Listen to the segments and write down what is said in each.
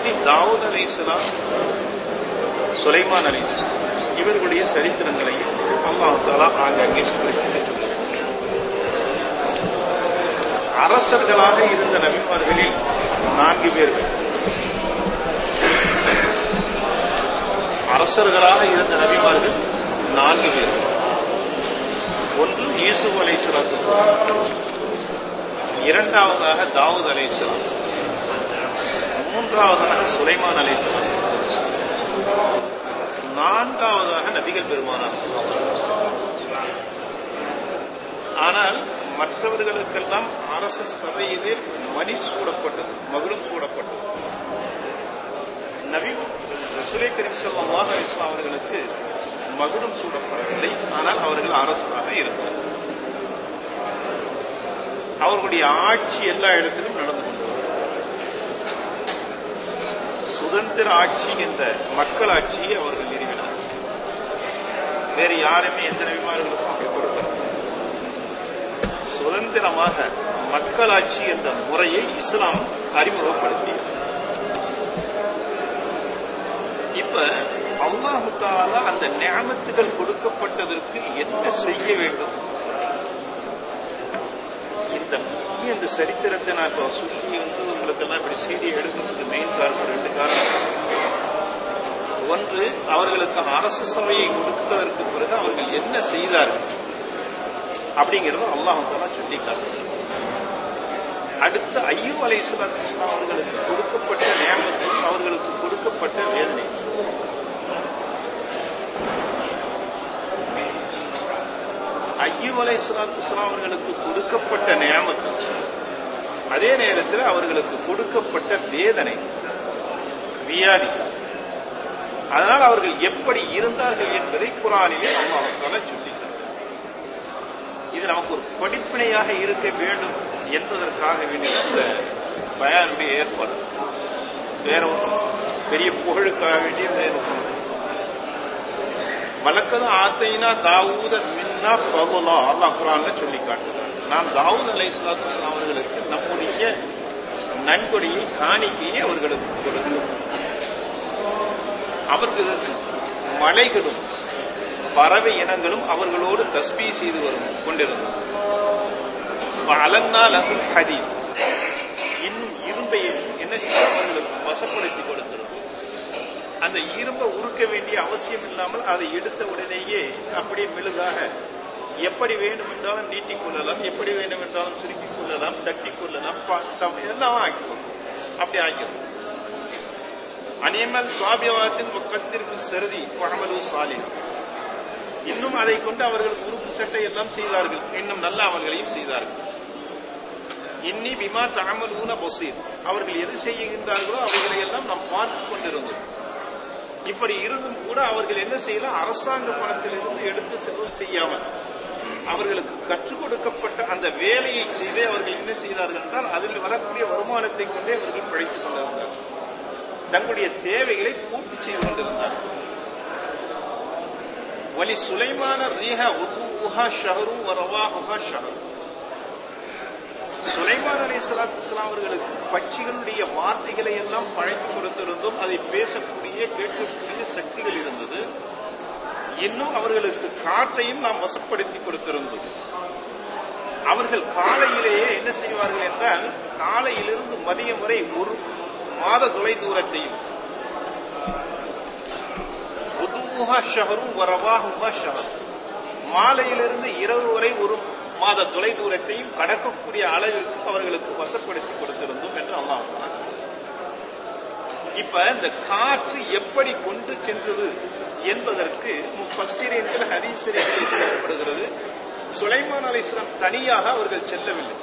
இப்படி தாவூத் அலைஹிஸ்ஸலாம் சுலைமான் அலைஹிஸ்ஸலாம் இவர்களுடைய சரித்திரங்களையும் அல்லாஹ் தாலா ஆங்காங்கே குறிப்பிட்டு சொல்லுகிறார். அரசர்களாக இருந்த நபிமார்களில் நான்கு பேர்கள் அரசர்களாக இருந்த நபிமார்கள் நான்கு பேர்கள் ஒன்று யூசுப் அலை இரண்டாவதாக தாவூத் அலை மூன்றாவதாக சுலைமான் அலை நான்காவதாக நபிகள் பெருமானார் ஆனால் மற்றவர்களுக்கெல்லாம் அரச சபையிலே மணி சூடப்பட்டது மகுடம் சூடப்பட்டது நபி ரசூலை கரீம் ஸல்லல்லாஹு அலைஹி வஸல்லம் அவர்களுக்கு மகுடம் சூடப்படவில்லை ஆனால் அவர்கள் அரசராக இருந்தார் அவர்களுடைய ஆட்சி எல்லா இடத்திலும் நடந்து கொண்டது சுதந்திர ஆட்சி என்ற மக்கள் ஆட்சியை அவர்கள் நிறுவினார் வேறு யாருமே எந்த நபிமார்களுக்கும் அப்படி கொடுக்கல சுதந்திரமாக மக்களாட்சி என்ற முறையை இஸ்லாம் அறிமுகப்படுத்தியது இப்ப அல்லாஹு தாலா அந்த ஞாபகத்துகள் கொடுக்கப்பட்டதற்கு என்ன செய்ய வேண்டும் இந்த முக்கிய இந்த சரித்திரத்தை நான் இப்போ சொல்லி வந்து உங்களுக்கெல்லாம் இப்படி சீடி எடுக்கிறதுக்கு மெயின் காரணம் ரெண்டு காரணம் ஒன்று அவர்களுக்கு அரசு சபையை கொடுத்ததற்கு பிறகு அவர்கள் என்ன செய்தார்கள் அப்படிங்கறத அல்லாஹ் தாலா சொல்லி காட்டுகிறார் அடுத்து ஐயூப் அலை அவர்களுக்கு கொடுக்கப்பட்ட நியமத்து அவர்களுக்கு கொடுக்கப்பட்ட வேதனை ஐயூப் அலை அவர்களுக்கு கொடுக்கப்பட்ட நியமத்து அதே நேரத்தில் அவர்களுக்கு கொடுக்கப்பட்ட வேதனை வியாதி அதனால் அவர்கள் எப்படி இருந்தார்கள் என்பதை குரானிலே அல்லாஹால சொல்லிட்டார் இது நமக்கு ஒரு படிப்பினையாக இருக்க வேண்டும் என்பதற்காக வேண்டிய இந்த பயானுடைய ஏற்பாடு வேற ஒரு பெரிய புகழுக்காக வேண்டிய வேறு வழக்கதும் ஆத்தைனா தாவூத மின்னா பகுலா அல்லாஹ் குரான்ல சொல்லி காட்டுகிறார் நாம் தாவூத் அலை சலாத்து அவர்களுக்கு நம்முடைய நன்கொடையை காணிக்கையை அவர்களுக்கு கொடுக்கிறோம் அவர்களுக்கு மலைகளும் பறவை இனங்களும் அவர்களோடு தஸ்பீ செய்து வரும் கொண்டிருந்தது அலன்னா லகுல் ஹதீப் இன்னும் இரும்பை என்ன செய்ய அவர்களுக்கு வசப்படுத்தி கொடுத்திருக்கும் அந்த இரும்பை உருக்க வேண்டிய அவசியம் இல்லாமல் அதை எடுத்த உடனேயே அப்படியே மெழுகாக எப்படி வேண்டும் என்றாலும் நீட்டிக் கொள்ளலாம் எப்படி வேண்டும் என்றாலும் சுருக்கிக் கொள்ளலாம் தட்டிக் கொள்ளலாம் எல்லாம் ஆக்கிக்கொள்ளும் அப்படி ஆக்கிடும் அனியமல் சுவாபியவாதத்தின் பக்கத்திற்கு சருதி பழமலு சாலின் இன்னும் அதை கொண்டு அவர்கள் உறுப்பு சட்டை எல்லாம் செய்தார்கள் இன்னும் நல்ல அமல்களையும் செய்தார்கள் இன்னி பிமா தாமலூன பசீர் அவர்கள் எது செய்கின்றார்களோ அவைகளை எல்லாம் நாம் பார்த்து கொண்டிருந்தோம் இப்படி இருந்தும் கூட அவர்கள் என்ன செய்யலாம் அரசாங்க பணத்திலிருந்து எடுத்து செலவு செய்யாமல் அவர்களுக்கு கற்றுக் கொடுக்கப்பட்ட அந்த வேலையை செய்தே அவர்கள் என்ன செய்தார்கள் என்றால் அதில் வரக்கூடிய வருமானத்தை கொண்டே அவர்கள் பிழைத்துக் கொண்டிருந்தார்கள் தங்களுடைய தேவைகளை பூர்த்தி செய்து கொண்டிருந்தார்கள் வலி சுலைமான ரீஹ உஹா ஷஹரு வரவாஹா ஷஹரு சுலைமான் அலி சலாத்து அவர்களுக்கு பட்சிகளுடைய வார்த்தைகளை எல்லாம் பழக்கி கொடுத்திருந்தும் அதை பேசக்கூடிய கேட்கக்கூடிய சக்திகள் இருந்தது இன்னும் அவர்களுக்கு காற்றையும் நாம் வசப்படுத்தி கொடுத்திருந்தோம் அவர்கள் காலையிலேயே என்ன செய்வார்கள் என்றால் காலையிலிருந்து மதியம் வரை ஒரு மாத தொலை தூரத்தையும் மாலையிலிருந்து இரவு வரை ஒரு மாத தொலை தூரத்தையும் கடக்கக்கூடிய அளவிற்கு அவர்களுக்கு வசப்படுத்தி கொடுத்திருந்தோம் என்று அல்லாஹ் இப்ப இந்த காற்று எப்படி கொண்டு சென்றது என்பதற்கு முஃபஸ்ஸிரீன்கள் ஹதீஸில் சொல்லப்படுகிறது சுலைமான் அலிஸ்லாம் தனியாக அவர்கள் செல்லவில்லை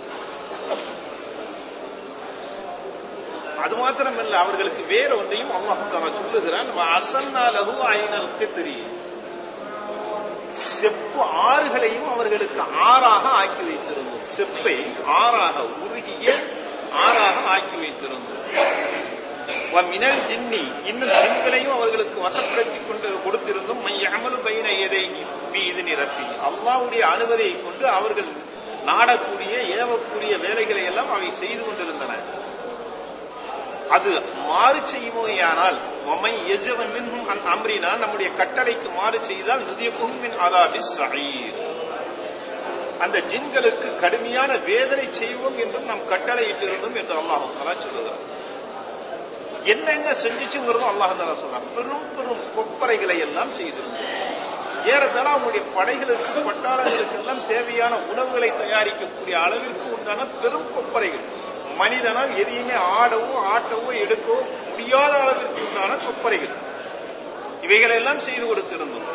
அது மாத்திரமல்ல அவர்களுக்கு வேற ஒன்றையும் அல்லாஹ் சொல்லுகிறான் அசன்னாலகு ஐநலுக்கு தெரியும் செப்பு ஆறுகளையும் அவர்களுக்கு ஆறாக ஆக்கி வைத்திருந்தோம் செப்பை ஆறாக உருகிய ஆறாக ஆக்கி வைத்திருந்தோம் மினல் ஜின்னி இன்னும் ஜின்களையும் அவர்களுக்கு வசப்படுத்தி கொண்டு கொடுத்திருந்தும் மை அமலு பைன எதை இது நிரப்பி அல்லாவுடைய அனுமதியை கொண்டு அவர்கள் நாடக்கூடிய ஏவக்கூடிய வேலைகளை எல்லாம் அவை செய்து கொண்டிருந்தன அது மாறு செய்யுமோயானால் ஒமை எஜவன் மின்ஹும் அன் அம்ரினா நம்முடைய கட்டளைக்கு மாறு செய்தால் நிதியக்கும் மின் அதாபி சயீர் அந்த ஜின்களுக்கு கடுமையான வேதனை செய்வோம் என்றும் நாம் கட்டளையிட்டிருந்தோம் என்று அல்லாஹ் தலா சொல்லுகிறார் என்னென்ன செஞ்சுச்சுங்கிறதும் அல்லாஹ் தலா சொல்றான் பெரும் பெரும் கொப்பரைகளை எல்லாம் செய்திருந்தோம் ஏறத்தாழ அவங்களுடைய படைகளுக்கு பட்டாளங்களுக்கு எல்லாம் தேவையான உணவுகளை தயாரிக்கக்கூடிய அளவிற்கு உண்டான பெரும் கொப்பரைகள் மனிதனால் எதையுமே ஆடவோ ஆட்டவோ எடுக்கவோ முடியாத அளவிற்கு உண்டான கொப்பரைகள் இவைகளை எல்லாம் செய்து கொடுத்திருந்தோம்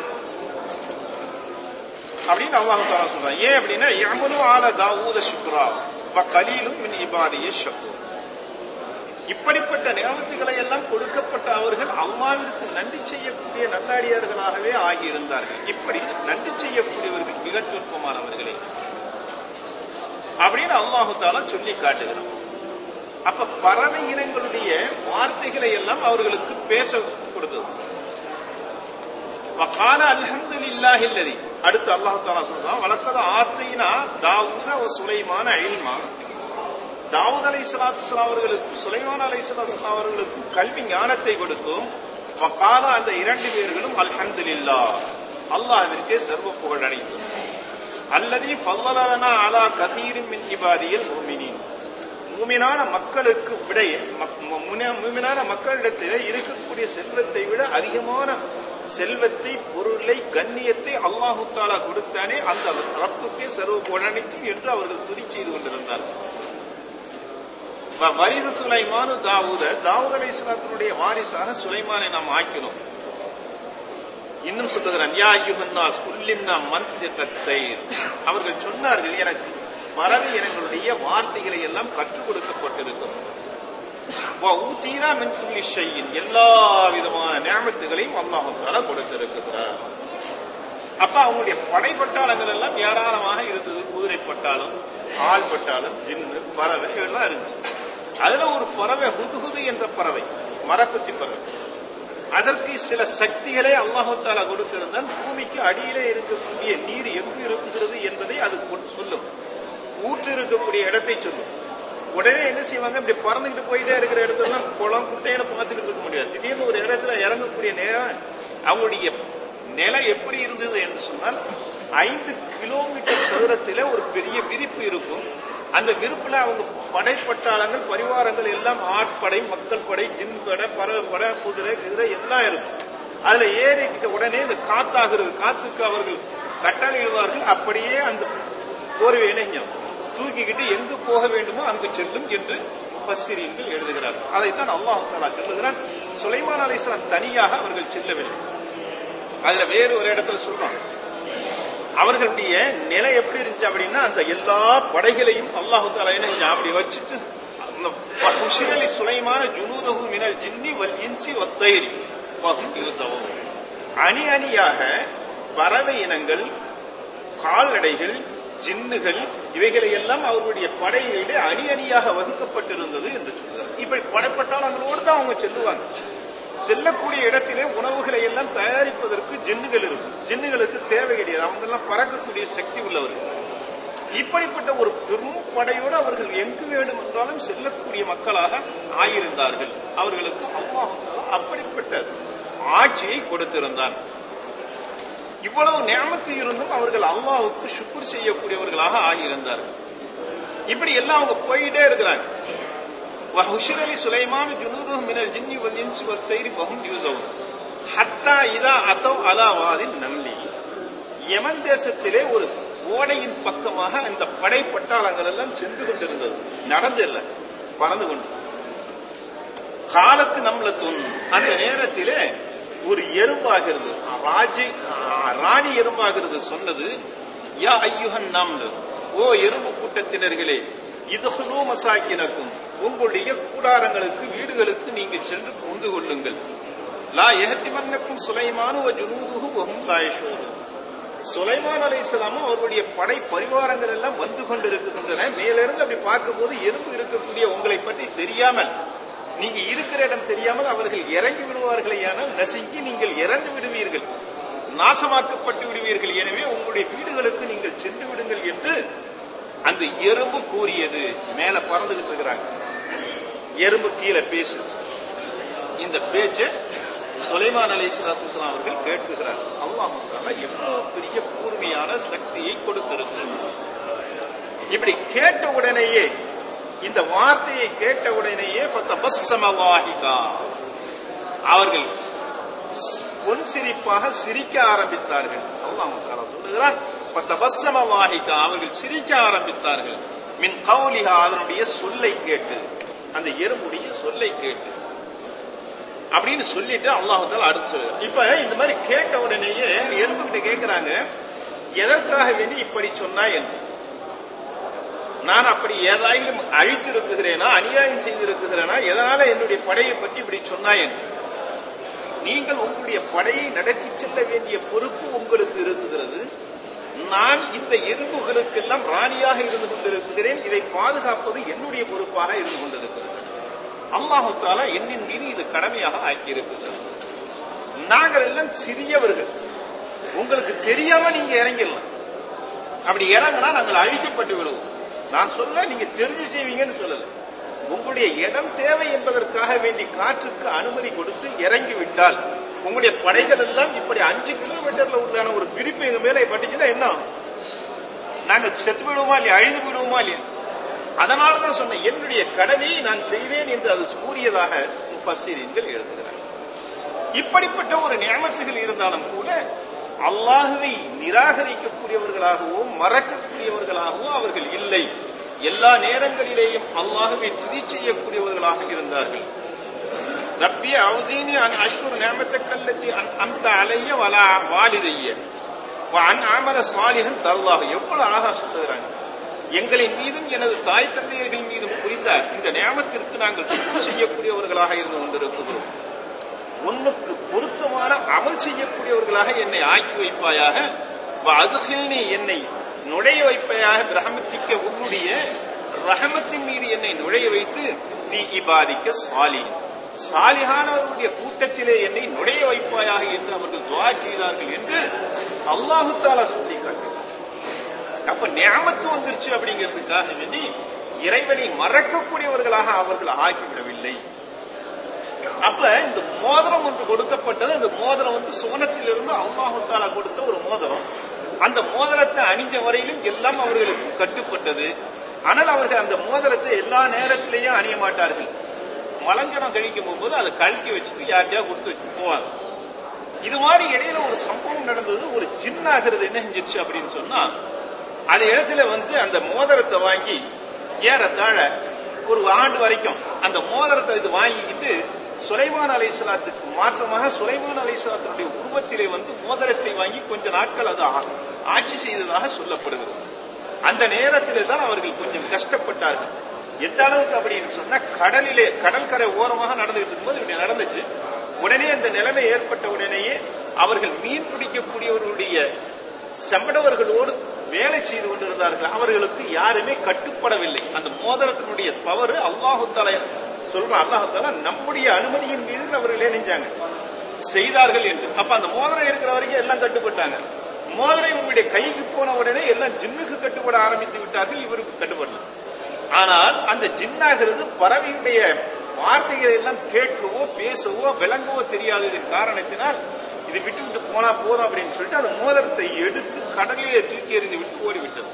அப்படின்னு அல்லாஹ் தாலா சொல்றான் ஏன் அப்படின்னா யமனு ஆல தாவூத சுக்ரா வ கலீலும் மின் இபாதிய ஷக்கூர் இப்படிப்பட்ட நியமத்துகளை எல்லாம் கொடுக்கப்பட்ட அவர்கள் அல்லாவிற்கு நன்றி செய்யக்கூடிய நல்லாடியார்களாகவே ஆகியிருந்தார்கள் இப்படி நன்றி செய்யக்கூடியவர்கள் மிக சொற்பமானவர்களே அப்படின்னு அல்லாஹு தாலா சொல்லி காட்டுகிறான் அப்ப பறவை இனங்களுடைய வார்த்தைகளை எல்லாம் அவர்களுக்கு பேச கொடுத்தது வகால அல்ஹம்துலில்லாஹி அல்லதி அடுத்து அல்லாஹ் தஆலா சொல்றான் வலக்கத ஆத்தைனா தாவூத வ சுலைமான இல்மா தாவூத் அலைஹிஸ்ஸலாத்து வஸலாம் அவர்களுக்கு சுலைமான் அலைஹிஸ்ஸலாத்து அவர்களுக்கு கல்வி ஞானத்தை கொடுத்தோம் வகால அந்த இரண்டு பேர்களும் அல்ஹம்துலில்லாஹ் அல்லாஹ்விற்கே சர்வ புகழ் அடைந்தோம் அல்லதி ஃபல்லலனா அலா கதீரின் மின் இபாதியில் முஃமினீன் மூமினான மக்களுக்கு விட மூமினான மக்களிடத்தில் இருக்கக்கூடிய செல்வத்தை விட அதிகமான செல்வத்தை பொருளை கண்ணியத்தை அல்லாஹு தாலா கொடுத்தானே அந்த ரப்புக்கே சர்வ புகழனைத்தும் என்று அவர்கள் துதி செய்து கொண்டிருந்தார்கள் வரிது சுலைமானு தாவூத தாவூத் அலை இஸ்லாத்தினுடைய வாரிசாக சுலைமானை நாம் ஆக்கினோம் இன்னும் சொல்லுகிறான் யா யுஹன்னாஸ் குல்லிம்னா மந்திரத்தை அவர்கள் சொன்னார்கள் எனக்கு பறவை இனங்களுடைய வார்த்தைகளை எல்லாம் கற்றுக் கொடுக்கப்பட்டிருக்கும் ஊத்தீனா மின் புள்ளி ஷையின் எல்லா விதமான நியமத்துகளையும் அல்லாஹால கொடுத்திருக்கிறார் அப்ப அவங்களுடைய படைப்பட்டாளங்கள் எல்லாம் ஏராளமாக இருந்தது குதிரை பட்டாளம் ஆள் பட்டாளம் ஜின்னு பறவை எல்லாம் இருந்துச்சு அதுல ஒரு பறவை ஹுதுஹுது என்ற பறவை மரக்குத்தி பறவை அதற்கு சில சக்திகளை அல்லாஹால கொடுத்திருந்தான் பூமிக்கு அடியிலே இருக்கக்கூடிய நீர் எங்கு இருக்கிறது என்பதை அது சொல்லும் ஊற்று இருக்கக்கூடிய இடத்தை சொல்லும் உடனே என்ன செய்வாங்க இப்படி பறந்துகிட்டு போயிட்டே இருக்கிற இடத்துல குளம் குட்டையில பார்த்துக்கிட்டு இருக்க முடியாது திடீர்னு ஒரு இடத்துல இறங்கக்கூடிய நேரம் அவங்களுடைய நிலை எப்படி இருந்தது என்று சொன்னால் ஐந்து கிலோமீட்டர் சதுரத்தில ஒரு பெரிய விரிப்பு இருக்கும் அந்த விருப்புல அவங்க படைப்பட்டாளங்கள் பரிவாரங்கள் எல்லாம் ஆட்படை மக்கள் படை ஜின் படை பறவை படை குதிரை குதிரை எல்லாம் இருக்கும் அதுல ஏறிக்கிட்ட உடனே இந்த காத்தாகிறது காத்துக்கு அவர்கள் கட்டளையிடுவார்கள் அப்படியே அந்த போர்வை இணைஞம் தூக்கிக்கிட்டு எங்கு போக வேண்டுமோ அங்கு செல்லும் என்று பசிரியர்கள் எழுதுகிறார்கள் அதைத்தான் அல்லாஹ் தாலா சொல்லுகிறான் சுலைமான் அலிஸ்லாம் தனியாக அவர்கள் செல்லவில்லை அதுல வேறு ஒரு இடத்துல சொல்றாங்க அவர்களுடைய நிலை எப்படி இருந்துச்சு அப்படின்னா அந்த எல்லா படைகளையும் அல்லாஹு தாலா என்ன அப்படி வச்சுட்டு அந்த சுலைமான ஜுனூதகு மினல் ஜின்னி வல் இன்சி ஒத்தைரி வகும் யூசவும் அணி அணியாக பறவை இனங்கள் கால்நடைகள் ஜின்னுகள் இவைகளை எல்லாம் அவர்களுடைய படையிலே அணி அணியாக வகுக்கப்பட்டிருந்தது என்று சொல்றார் இப்படி படைப்பட்டாளங்களோடு தான் அவங்க செல்லுவாங்க செல்லக்கூடிய இடத்திலே உணவுகளை எல்லாம் தயாரிப்பதற்கு ஜின்னுகள் இருக்கும் ஜின்னுகளுக்கு தேவை கிடையாது அவங்க எல்லாம் பறக்கக்கூடிய சக்தி உள்ளவர்கள் இப்படிப்பட்ட ஒரு பெரும் படையோடு அவர்கள் எங்கு வேண்டும் என்றாலும் செல்லக்கூடிய மக்களாக ஆயிருந்தார்கள் அவர்களுக்கு அல்லாஹ் அப்படிப்பட்ட ஆட்சியை கொடுத்திருந்தான் இவ்வளவு நியமத்து இருந்தும் அவர்கள் அல்லாவுக்கு சுக்குர் செய்யக்கூடியவர்களாக ஆகியிருந்தார்கள் இப்படி எல்லாம் அவங்க போயிட்டே இருக்கிறாங்க وحشر لسليمان جنوده من الجن والإنس والطير فهم يوزعون حتى إذا أتوا على واد النمل யமன் தேசத்திலே ஒரு ஓடையின் பக்கமாக அந்த படை பட்டாளங்கள் எல்லாம் சென்று கொண்டிருந்தது நடந்து இல்ல பறந்து கொண்டு காலத்து நம்மள தோணும் அந்த நேரத்திலே ஒரு எறும்பாகிறது ராஜி ராணி எறும்பாகிறது சொன்னது யா ஐயுகன் நாம்ல ஓ எறும்பு கூட்டத்தினர்களே இதுகுலோ மசாக்கினக்கும் உங்களுடைய கூடாரங்களுக்கு வீடுகளுக்கு நீங்க சென்று புரிந்து கொள்ளுங்கள் லா எகத்தி மன்னக்கும் சுலைமானு ஜுனூதுகு வகும் லாயஷோரு சுலைமான் அலை இஸ்லாமும் அவருடைய படை பரிவாரங்கள் எல்லாம் வந்து கொண்டிருக்கின்றன மேலிருந்து அப்படி பார்க்கும்போது எறும்பு இருக்கக்கூடிய உங்களை பற்றி தெரியாமல் நீங்க இருக்கிற இடம் தெரியாமல் அவர்கள் இறங்கி விடுவார்களேயானால் நசுங்கி நீங்கள் இறந்து விடுவீர்கள் நாசமாக்கப்பட்டு விடுவீர்கள் எனவே உங்களுடைய வீடுகளுக்கு நீங்கள் சென்று விடுங்கள் என்று அந்த எறும்பு கூறியது மேல பறந்துகிட்டு இருக்கிறாங்க எறும்பு கீழே பேசு இந்த பேச்சு சுலைமான் அலி இஸ்லாத்துலாம் அவர்கள் கேட்குகிறார் அல்லாஹ் எவ்வளவு பெரிய கூர்மையான சக்தியை கொடுத்திருக்கிறார் இப்படி கேட்ட உடனேயே இந்த வார்த்தையை கேட்ட உடனேயே ஃபத்தபஸ்ஸமவாஹிகா. அவர்கள் பொன் சிரிப்பாக சிரிக்க ஆரம்பித்தார்கள் அல்லாஹ் தஆலா சொல்லுகிறான் ஃபத்தபஸ்ஸமவாஹிகா. அவர்கள் சிரிக்க ஆரம்பித்தார்கள் மின் கௌலிஹா அதனுடைய சொல்லை கேட்டு அந்த எறும்புடைய சொல்லை கேட்டு அப்படின்னு சொல்லிட்டு அல்லாஹ் தஆலா அடுத்து சொல்லுகிறார். இப்ப இந்த மாதிரி கேட்ட உடனேயே எறும்புகிட்ட கேட்கிறாங்க எதற்காக வேண்டி இப்படி சொன்னா என்ன நான் அப்படி ஏதாயிலும் அழித்திருக்குகிறேனா அநியாயம் செய்திருக்குகிறேனா எதனால என்னுடைய படையை பற்றி இப்படி சொன்னாய் என்று நீங்கள் உங்களுடைய படையை நடத்தி செல்ல வேண்டிய பொறுப்பு உங்களுக்கு இருக்குகிறது நான் இந்த எறும்புகளுக்கெல்லாம் ராணியாக இருந்து கொண்டிருக்கிறேன் இதை பாதுகாப்பது என்னுடைய பொறுப்பாக இருந்து கொண்டிருக்கிறது அல்லாஹு தாலா என்னின் மீது இது கடமையாக ஆக்கியிருக்கிறது நாங்கள் எல்லாம் சிறியவர்கள் உங்களுக்கு தெரியாம நீங்க இறங்கிடலாம் அப்படி இறங்கினா நாங்கள் அழிக்கப்பட்டு விடுவோம் நான் சொல்ல நீங்க தெரிஞ்சு செய்வீங்கன்னு சொல்லல உங்களுடைய இடம் தேவை என்பதற்காக வேண்டி காற்றுக்கு அனுமதி கொடுத்து இறங்கி விட்டால் உங்களுடைய படைகள் எல்லாம் இப்படி அஞ்சு கிலோமீட்டர்ல உள்ளான ஒரு பிரிப்பு எங்க மேல பட்டுச்சுன்னா என்ன ஆகும்? நாங்க செத்து விடுவோமா இல்லையா அழிந்து விடுவோமா இல்லையா அதனாலதான் சொன்னேன் என்னுடைய கடமையை நான் செய்தேன் என்று அது கூறியதாக முஃபஸ்ஸிரீன்கள் எழுதுகிறார் இப்படிப்பட்ட ஒரு நியமத்துகள் இருந்தாலும் கூட அல்லாஹுவை நிராகரிக்கக்கூடியவர்களாகவோ மறக்கக்கூடியவர்களாகவோ அவர்கள் இல்லை எல்லா நேரங்களிலேயும் அல்லாஹுவை துதி செய்யக்கூடியவர்களாக இருந்தார்கள் ரப்பி அவுசீனி அன் அஷ்குர் நியமத்தக்கல்லத்தி அன் அம்த அலைய வலா வாலிதைய அன் ஆமல சாலிகன் தருளாக எவ்வளவு அழகா சொல்லுகிறாங்க எங்களின் மீதும் எனது தாய் தந்தையர்கள் மீதும் புரிந்த இந்த நியமத்திற்கு நாங்கள் சுத்தம் செய்யக்கூடியவர்களாக இருந்து கொண்டிருக்கிறோம் உன்னுக்கு பொருத்தமான அமல் செய்யக்கூடியவர்களாக என்னை ஆக்கி வைப்பாயாக அதுகில்னி என்னை நுழைய வைப்பாயாக பிரகமத்திக்க உன்னுடைய ரஹமத்தின் மீது என்னை நுழைய வைத்து நீ இபாதிக்க சாலி சாலிகானவர்களுடைய கூட்டத்திலே என்னை நுழைய வைப்பாயாக என்று அவர்கள் துவா செய்தார்கள் என்று அல்லாஹு தாலா சொல்லி காட்டுகிறார் அப்ப ஞாபத்து வந்துருச்சு அப்படிங்கிறதுக்காக வேண்டி இறைவனை மறக்கக்கூடியவர்களாக அவர்கள் ஆகிவிடவில்லை அப்ப இந்த மோதிரம் ஒன்று கொடுக்கப்பட்டது அந்த மோதிரம் வந்து சுவனத்திலிருந்து அல்லாஹு தாலா கொடுத்த ஒரு மோதிரம் அந்த மோதிரத்தை அணிஞ்ச வரையிலும் எல்லாம் அவர்களுக்கு கட்டுப்பட்டது ஆனால் அவர்கள் அந்த மோதிரத்தை எல்லா நேரத்திலேயும் அணிய மாட்டார்கள் மலஞ்சனம் கழிக்கும் போகும்போது அதை கழட்டி வச்சுட்டு யார்கிட்டயா கொடுத்து வச்சு போவாங்க இது மாதிரி இடையில ஒரு சம்பவம் நடந்தது ஒரு ஜின்னாகிறது என்ன செஞ்சிருச்சு அப்படின்னு சொன்னா அந்த இடத்துல வந்து அந்த மோதிரத்தை வாங்கி ஏறத்தாழ ஒரு ஆண்டு வரைக்கும் அந்த மோதிரத்தை இது வாங்கிக்கிட்டு சுலைமான் அலைசலாத்துக்கு மாற்றமாக சுலைமான் அலைசலாத்தினுடைய உருவத்திலே வந்து மோதிரத்தை வாங்கி கொஞ்ச நாட்கள் அது ஆ- ஆட்சி செய்ததாக சொல்லப்படுகிறது அந்த நேரத்திலே தான் அவர்கள் கொஞ்சம் கஷ்டப்பட்டார்கள் எந்த அளவுக்கு அப்படின்னு சொன்னா கடலிலே கடற்கரை ஓரமாக நடந்துகிட்டு இருக்கும்போது இப்படி நடந்துச்சு உடனே அந்த நிலைமை ஏற்பட்ட உடனேயே அவர்கள் மீன் பிடிக்கக்கூடியவர்களுடைய செம்படவர்களோடு வேலை செய்து கொண்டிருந்தார்கள் அவர்களுக்கு யாருமே கட்டுப்படவில்லை அந்த மோதிரத்தினுடைய பவர் அல்லாஹு தலை சொல்ற அல்லாஹு தாலா நம்முடைய அனுமதியின் மீது அவர்களே நெஞ்சாங்க செய்தார்கள் என்று அப்ப அந்த மோதிரம் இருக்கிற வரைக்கும் எல்லாம் கட்டுப்பட்டாங்க மோதிரம் இவங்களுடைய கைக்கு போன உடனே எல்லாம் ஜின்னுக்கு கட்டுப்பட ஆரம்பித்து விட்டார்கள் இவருக்கு கட்டுப்படல ஆனால் அந்த ஜின்னாகிறது பறவையுடைய வார்த்தைகளை எல்லாம் கேட்கவோ பேசவோ விளங்கவோ தெரியாததின் காரணத்தினால் இது விட்டு விட்டு போனா போதும் அப்படின்னு சொல்லிட்டு அந்த மோதிரத்தை எடுத்து கடலிலே தூக்கி எறிந்து விட்டு ஓடிவிட்டது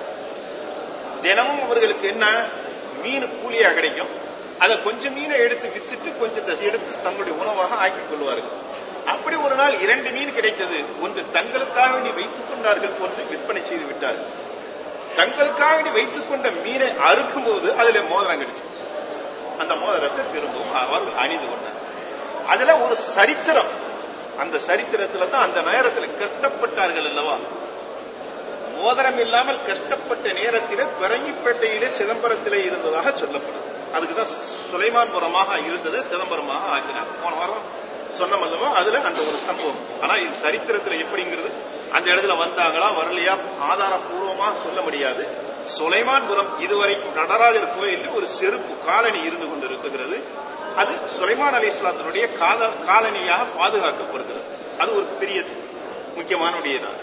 தினமும் அவர்களுக்கு என்ன மீன் கூலியா கிடைக்கும் அதை கொஞ்சம் மீனை எடுத்து வித்துட்டு கொஞ்சத்தை எடுத்து தங்களுடைய உணவாக ஆக்கிக் கொள்வார்கள் அப்படி ஒரு நாள் இரண்டு மீன் கிடைத்தது ஒன்று தங்களுக்காக வேண்டி வைத்துக் கொண்டார்கள் ஒன்று விற்பனை செய்து விட்டார்கள் தங்களுக்காக வேண்டி வைத்துக் கொண்ட மீனை அறுக்கும் போது அதுல மோதிரம் கிடைச்சது அந்த மோதிரத்தை திரும்பவும் அவர்கள் அணிந்து கொண்டார் அதுல ஒரு சரித்திரம் அந்த சரித்திரத்துல தான் அந்த நேரத்தில் கஷ்டப்பட்டார்கள் அல்லவா மோதிரம் இல்லாமல் கஷ்டப்பட்ட நேரத்திலே பிறங்கிப்பேட்டையிலே சிதம்பரத்திலே இருந்ததாக சொல்லப்படுது அதுக்குதான் சுலைமான்புரமாக இருந்தது சிதம்பரமாக ஆக்கினார் போன வாரம் சொன்னோம் அல்லவா அதுல அந்த ஒரு சம்பவம் ஆனா இது சரித்திரத்துல எப்படிங்கிறது அந்த இடத்துல வந்தாங்களா வரலையா ஆதாரபூர்வமா சொல்ல முடியாது சுலைமான்புரம் இதுவரைக்கும் நடராஜர் கோயிலில் ஒரு செருப்பு காலனி இருந்து கொண்டிருக்கிறது அது சுலைமான் அலி இஸ்லாத்தினுடைய காலனியாக பாதுகாக்கப்படுகிறது அது ஒரு பெரிய முக்கியமான உடையதான்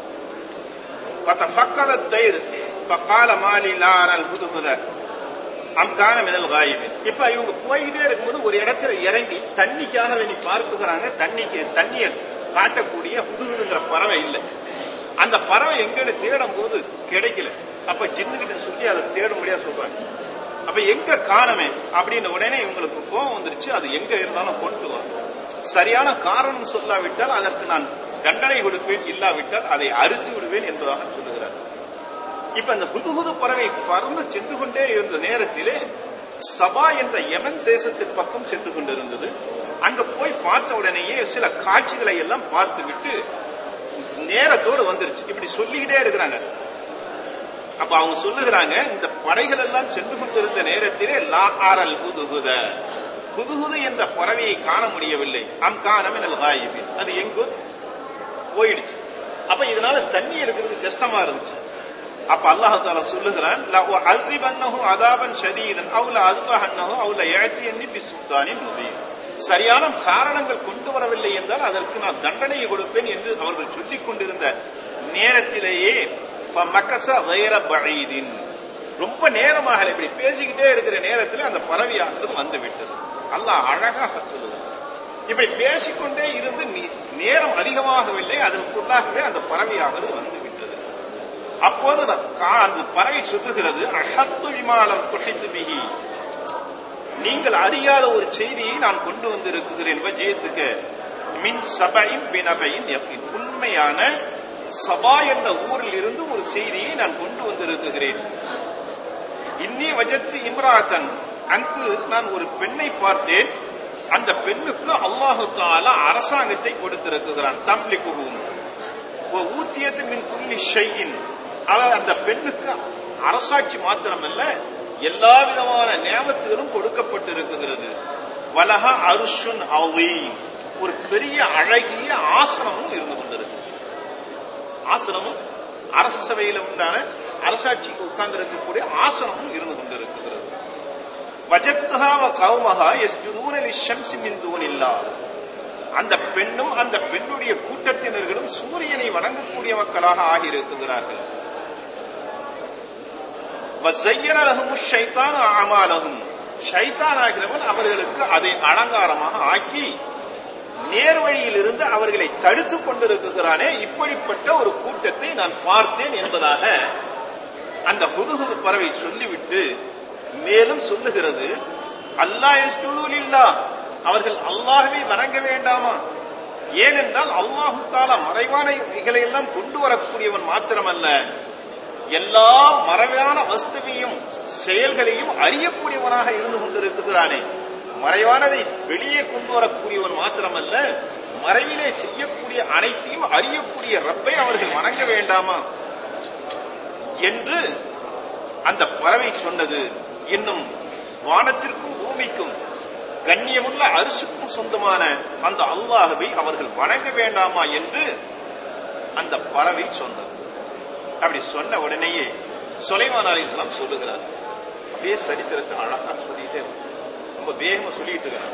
فتفقد الطير فقال ما لي لا أرى الهدهد அம்கான மினல் காயிபி இப்ப இவங்க போய்கிட்டே இருக்கும்போது ஒரு இடத்துல இறங்கி தண்ணிக்காக வேண்டி பார்க்குறாங்க தண்ணிக்கு தண்ணியை காட்டக்கூடிய புதுகுதுங்கிற பறவை இல்லை அந்த பறவை எங்கன்னு தேடும் போது கிடைக்கல அப்ப ஜின்னுகிட்ட சொல்லி அதை தேடும்படியா சொல்றாங்க அப்ப எங்க காணமே அப்படின்னு உடனே இவங்களுக்கு கோபம் வந்துருச்சு அது எங்க இருந்தாலும் கொண்டு வா சரியான காரணம் சொல்லாவிட்டால் அதற்கு நான் தண்டனை கொடுப்பேன் இல்லாவிட்டால் அதை அறுத்து விடுவேன் என்பதாக சொல்லுகிறார் இப்ப இந்த புதுகுது பறவை பறந்து சென்று கொண்டே இருந்த நேரத்திலே சபா என்ற யமன் தேசத்தின் பக்கம் சென்று கொண்டிருந்தது அங்க போய் பார்த்த உடனேயே சில காட்சிகளை எல்லாம் பார்த்து விட்டு நேரத்தோடு வந்துருச்சு இப்படி சொல்லிக்கிட்டே இருக்கிறாங்க அப்ப அவங்க சொல்லுகிறாங்க இந்த படைகள் எல்லாம் சென்று கொண்டிருந்த நேரத்திலே லா ஆரல் புதுகுத புதுகுது என்ற பறவையை காண முடியவில்லை அம் காணம் காயிபின் அது எங்கோ போயிடுச்சு அப்ப இதனால தண்ணி எடுக்கிறது கஷ்டமா இருந்துச்சு அப்ப அல்லாஹ் தாலா சொல்லுகிறான் அல்திபன்னஹு அதாபன் ஷதீதன் அவுல அதுபஹன்னஹு அவுல ஏத்தியன்னி பிசுத்தானின் முபீன் சரியான காரணங்கள் கொண்டு வரவில்லை என்றால் அதற்கு நான் தண்டனையை கொடுப்பேன் என்று அவர்கள் சொல்லிக் கொண்டிருந்த நேரத்திலேயே மக்கச வைர பழீதின் ரொம்ப நேரமாக இப்படி பேசிக்கிட்டே இருக்கிற நேரத்தில் அந்த பறவையானது வந்து விட்டது அல்லாஹ் அழகாக சொல்லுகிறார் இப்படி பேசிக்கொண்டே இருந்து நேரம் அதிகமாகவில்லை அதற்குள்ளாகவே அந்த பறவையாவது வந்து விட்டது அப்போது அந்த பறவை சொல்லுகிறது அஹத்து விமானம் துடைத்து மிகி நீங்கள் அறியாத ஒரு செய்தியை நான் கொண்டு வந்திருக்கிறேன் வஜயத்துக்கு மின் சபையும் பினபையின் உண்மையான சபா என்ற ஊரில் இருந்து ஒரு செய்தியை நான் கொண்டு வந்திருக்கிறேன் இன்னி வஜத்து இம்ராத்தன் அங்கு நான் ஒரு பெண்ணை பார்த்தேன் அந்த பெண்ணுக்கு அல்லாஹு தாலா அரசாங்கத்தை கொடுத்திருக்கிறான் தம்லிக்குகும் ஊத்தியத்து மின் குல்லி ஷையின் அவர் அந்த பெண்ணுக்கு அரசாட்சி மாத்திரமல்ல எல்லா விதமான நியமத்துகளும் கொடுக்கப்பட்டிருக்கிறது வலக அருஷுன் அவி ஒரு பெரிய அழகிய ஆசனமும் இருந்து கொண்டிருக்கு ஆசனமும் அரசு சபையில உண்டான அரசாட்சிக்கு உட்கார்ந்து இருக்கக்கூடிய ஆசனமும் இருந்து கொண்டிருக்கிறது வஜத்துஹா கௌமஹா எஸ்ஜுதூன லிஷம்சி மின் தூனில்லா அந்த பெண்ணும் அந்த பெண்ணுடைய கூட்டத்தினர்களும் சூரியனை வணங்கக்கூடிய மக்களாக ஆகியிருக்கிறார்கள் ஷைத்தான் ஆகிறவன் அவர்களுக்கு அதை அலங்காரமாக ஆக்கி நேர்வழியில் இருந்து அவர்களை தடுத்துக் கொண்டிருக்கிறானே இப்படிப்பட்ட ஒரு கூட்டத்தை நான் பார்த்தேன் என்பதாக அந்த புதுகுது பறவை சொல்லிவிட்டு மேலும் சொல்லுகிறது அல்லாஹ் இல்லா அவர்கள் அல்லாஹுவை வணங்க வேண்டாமா ஏனென்றால் அல்லாஹு தாலா மறைவானைகளை எல்லாம் கொண்டு வரக்கூடியவன் மாத்திரமல்ல எல்லா மறைவான வஸ்துவையும் செயல்களையும் அறியக்கூடியவனாக இருந்து கொண்டிருக்கிறானே மறைவானதை வெளியே கொண்டு வரக்கூடியவன் மாத்திரமல்ல மறைவிலே செய்யக்கூடிய அனைத்தையும் அறியக்கூடிய ரப்பை அவர்கள் வணங்க வேண்டாமா என்று அந்த பறவை சொன்னது இன்னும் வானத்திற்கும் பூமிக்கும் கண்ணியமுள்ள அரிசுக்கும் சொந்தமான அந்த அல்லாஹுவை அவர்கள் வணங்க வேண்டாமா என்று அந்த பறவை சொன்னது அப்படி சொன்ன உடனேயே சுலைமான் அலி இஸ்லாம் சொல்லுகிறார் அப்படியே சரித்திரத்தை அழகா சொல்லிட்டே ரொம்ப வேகமா சொல்லிட்டு இருக்கிறார்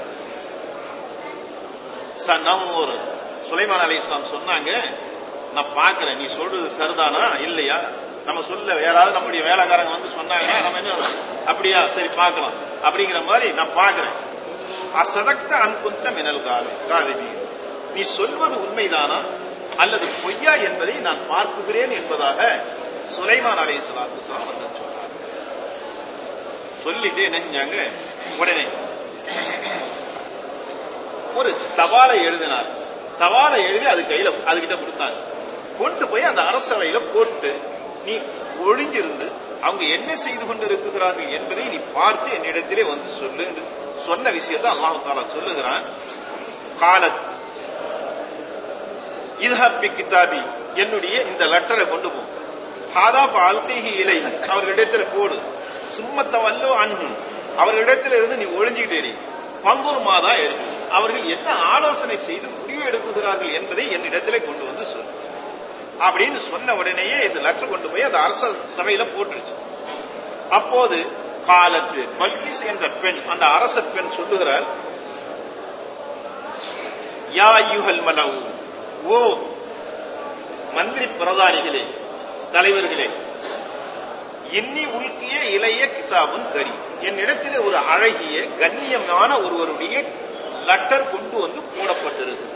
நம்ம ஒரு சுலைமான் அலி இஸ்லாம் சொன்னாங்க நான் பாக்குறேன் நீ சொல்றது சரிதானா இல்லையா நம்ம சொல்ல யாராவது நம்முடைய வேலைக்காரங்க வந்து சொன்னாங்கன்னா நம்ம என்ன அப்படியா சரி பார்க்கலாம் அப்படிங்கிற மாதிரி நான் பாக்குறேன் அசதக்த அன்புத்த மினல் காது காதவி நீ சொல்வது உண்மைதானா அல்லது பொய்யா என்பதை நான் பார்க்குகிறேன் என்பதாக சுலைமான் அலை சலாத்து சொன்னார் சொல்லிட்டு என்ன செஞ்சாங்க உடனே ஒரு தபாலை எழுதினார் தபாலை எழுதி அது கையில அதுகிட்ட கொடுத்தாங்க கொண்டு போய் அந்த அரசவையில போட்டு நீ ஒழிஞ்சிருந்து அவங்க என்ன செய்து கொண்டு இருக்கிறார்கள் என்பதை நீ பார்த்து என்னிடத்திலே வந்து சொல்லு என்று சொன்ன விஷயத்தை அல்லாஹு தாலா சொல்லுகிறான் காலத் இதுஹப்பி கிதாபி என்னுடைய இந்த லெட்டரை கொண்டு போ ஹாதா அல்கைஹி இலை அவர்களிடத்துல போடு சும்மத்த வல்லோ அன்ஹும் அவர்களிடத்துல இருந்து நீ ஒழிஞ்சுக்கிட்டே பங்கூர் மாதா அவர்கள் என்ன ஆலோசனை செய்து முடிவு எடுக்குகிறார்கள் என்பதை என்னிடத்திலே கொண்டு வந்து சொல்லு அப்படின்னு சொன்ன உடனேயே இந்த லெட்டர் கொண்டு போய் அந்த அரச சபையில போட்டுருச்சு அப்போது காலத்து பல்கிஸ் என்ற பெண் அந்த அரச பெண் சொல்லுகிறார் யா யுகல் மலவு ஓ மந்திரி பிரதானிகளே தலைவர்களே இன்னி உள்கிய இளைய கிதாபும் கரி என்னிடத்தில் ஒரு அழகிய கண்ணியமான ஒருவருடைய லெட்டர் கொண்டு வந்து போடப்பட்டிருக்கு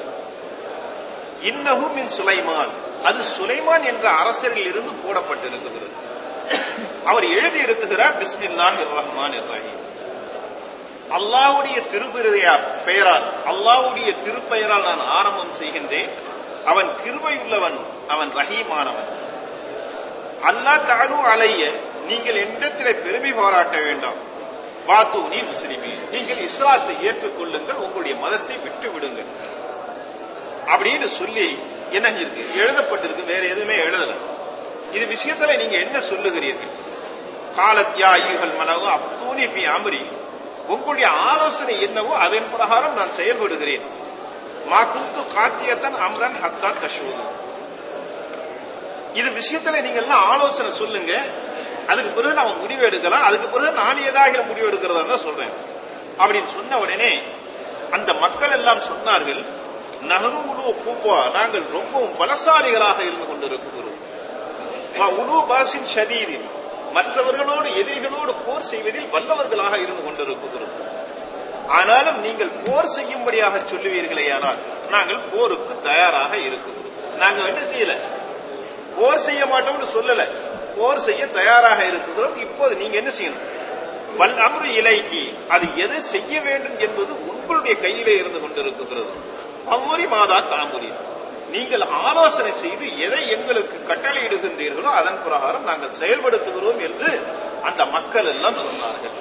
இன்னஹு மின் சுலைமான் அது சுலைமான் என்ற அரசரில் இருந்து போடப்பட்டிருக்கிறது அவர் எழுதி இருக்குகிறார் பிஸ்மில்லாஹ் ரஹ்மான் ரஹீம் அல்லாவுடைய திருப்பெயர் பெயரால் அல்லாவுடைய திருப்பெயரால் நான் ஆரம்பம் செய்கின்றேன் அவன் கிருபையுள்ளவன் அவன் ரஹீமானவன் அல்லா தாலு அலைய நீங்கள் என்னிடத்திலே பெருமை பாராட்ட வேண்டாம் வாத்து நீ முஸ்லிமே நீங்கள் இஸ்லாத்தை ஏற்றுக்கொள்ளுங்கள் உங்களுடைய மதத்தை விட்டு விடுங்கள் அப்படின்னு சொல்லி என்ன இருக்கு எழுதப்பட்டிருக்கு வேற எதுவுமே எழுதல இது விஷயத்துல நீங்க என்ன சொல்லுகிறீர்கள் காலத் யா ஐயுகள் மனவு அப்தூனி பி அமரி உங்களுடைய ஆலோசனை என்னவோ அதன் பிரகாரம் நான் செயல்படுகிறேன் மா குந்து காத்தியத்தன் அம்ரன் ஹத்தா தஷூது இது விஷயத்துல நீங்க எல்லாம் ஆலோசனை சொல்லுங்க அதுக்கு பிறகு நான் முடிவு எடுக்கலாம் அதுக்கு பிறகு நான் ஏதாவது முடிவு எடுக்கிறதா தான் சொல்றேன் அப்படின்னு சொன்ன உடனே அந்த மக்கள் எல்லாம் சொன்னார்கள் நகரு உணவு பூப்பா நாங்கள் ரொம்பவும் பலசாலிகளாக இருந்து கொண்டிருக்கிறோம் உணவு பாசின் ஷதீதின் மற்றவர்களோடு எதிரிகளோடு போர் செய்வதில் வல்லவர்களாக இருந்து கொண்டிருக்கிறோம் ஆனாலும் நீங்கள் போர் செய்யும்படியாக சொல்லுவீர்களே ஆனால் நாங்கள் போருக்கு தயாராக இருக்கிறோம் நாங்க என்ன செய்யல போர் செய்ய மாட்டோம்னு சொல்லல போர் செய்ய தயாராக இருக்கிறோம் இப்போது நீங்க என்ன செய்யணும் வல் அமரு இலைக்கு அது எது செய்ய வேண்டும் என்பது உங்களுடைய கையிலே இருந்து கொண்டிருக்கிறது அம்முரி மாதா தாமுரி நீங்கள் ஆலோசனை செய்து எதை எங்களுக்கு கட்டளையிடுகின்றீர்களோ அதன் பிரகாரம் நாங்கள் செயல்படுத்துகிறோம் என்று அந்த மக்கள் எல்லாம் சொன்னார்கள்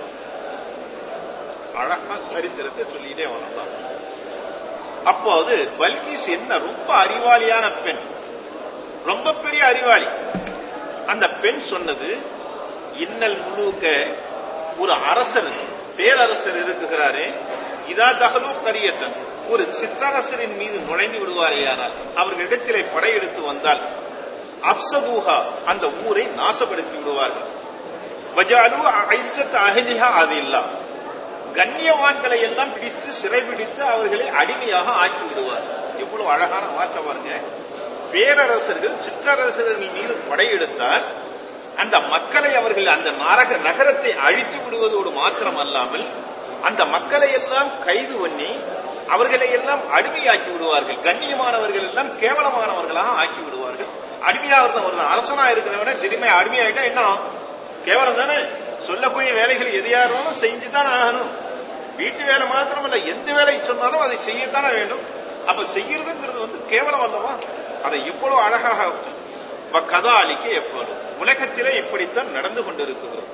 அழகா சரித்திரத்தை சொல்லிட்டே வரலாம் அப்போது பல்கிஸ் என்ன ரொம்ப அறிவாளியான பெண் ரொம்ப பெரிய அறிவாளி அந்த பெண் சொன்னது இன்னல் முழுக்க ஒரு அரசர் பேரரசர் இருக்குகிறாரே இதா தகலு கரியத்தன் ஒரு சிற்றரசரின் மீது நுழைந்து விடுவாரேயானால் அவர்களிடத்திலே படையெடுத்து வந்தால் அப்சதூஹா அந்த ஊரை நாசப்படுத்தி விடுவார்கள் வஜாலு ஐசத் அஹலிஹா அது இல்லா கண்ணியவான்களை எல்லாம் பிடித்து சிறைபிடித்து அவர்களை அடிமையாக ஆக்கி விடுவார் எவ்வளவு அழகான வார்த்தை பாருங்க பேரரசர்கள் சிற்றரசர்கள் மீது படையெடுத்தால் அந்த மக்களை அவர்கள் அந்த நரக நகரத்தை அழித்து விடுவதோடு மாத்திரம் அல்லாமல் அந்த மக்களை எல்லாம் கைது பண்ணி அவர்களை எல்லாம் அடிமையாக்கி விடுவார்கள் கண்ணியமானவர்கள் எல்லாம் கேவலமானவர்களாக ஆக்கி விடுவார்கள் அடிமையாக ஒரு அரசனா இருக்கிறவன திரும்பி அடிமையாயிட்டா என்ன கேவலம் தானே சொல்லக்கூடிய வேலைகள் எதையா இருந்தாலும் செஞ்சுதான் ஆகணும் வீட்டு வேலை மாத்திரமல்ல எந்த வேலை சொன்னாலும் அதை செய்யத்தானே வேண்டும் அப்ப செய்யறதுங்கிறது வந்து கேவலம் அல்லவா அதை எவ்வளவு அழகாக கதா அளிக்க எவ்வளவு உலகத்திலே இப்படித்தான் நடந்து கொண்டிருக்கிறோம்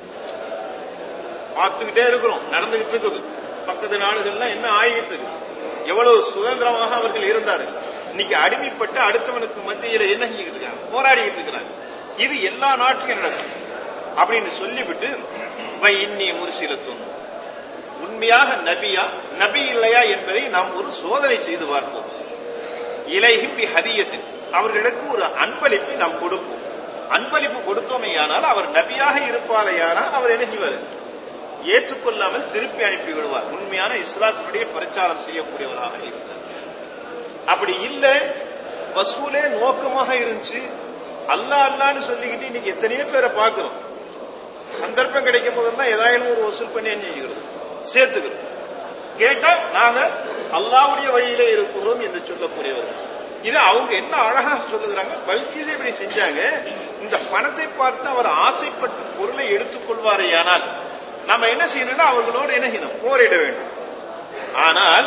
பார்த்துக்கிட்டே இருக்கிறோம் நடந்துகிட்டு இருக்குது பக்கத்து நாடுகள்லாம் என்ன ஆகிட்டு இருக்கு எவ்வளவு சுதந்திரமாக அவர்கள் இருந்தார்கள் இன்னைக்கு அடிமைப்பட்டு அடுத்தவனுக்கு மத்தியில என்ன செஞ்சுக்கிட்டு இருக்காங்க போராடிக்கிட்டு இருக்கிறாங்க இது எல்லா நாட்டிலும் நடக்கும் அப்படின்னு சொல்லிவிட்டு வை இன்னி முரிசிலத்தும் உண்மையாக நபியா நபி இல்லையா என்பதை நாம் ஒரு சோதனை செய்து பார்ப்போம் இலைஹிம் பி ஹதியத்தின் அவர்களுக்கு ஒரு அன்பளிப்பை நாம் கொடுப்போம் அன்பளிப்பு கொடுத்தோமேயானால் அவர் நபியாக இருப்பாரையானால் அவர் என்ன செய்வார் ஏற்றுக்கொள்ளாமல் திருப்பி அனுப்பி விடுவார் உண்மையான இஸ்லாத்தினுடைய பிரச்சாரம் செய்யக்கூடியவராக இருந்தார் அப்படி இல்ல வசூலே நோக்கமாக இருந்துச்சு அல்லா அல்லான்னு சொல்லிக்கிட்டு இன்னைக்கு எத்தனையோ பேரை பார்க்கிறோம் சந்தர்ப்பம் கிடைக்கும் போதெல்லாம் ஏதாயிலும் ஒரு வசூல் பண்ணி என்ன செய்கிறது சேர்த்துக்கிறோம் கேட்டா நாங்க அல்லாவுடைய வழியிலே இருக்கிறோம் என்று சொல்லக்கூடியவர்கள் இது அவங்க என்ன அழகா சொல்லுகிறாங்க பல்கீஸ் இப்படி செஞ்சாங்க இந்த பணத்தை பார்த்து அவர் ஆசைப்பட்டு பொருளை எடுத்துக்கொள்வாரேயானால் நம்ம என்ன செய்யணும்னா அவர்களோடு என்ன செய்யணும் போரிட வேண்டும் ஆனால்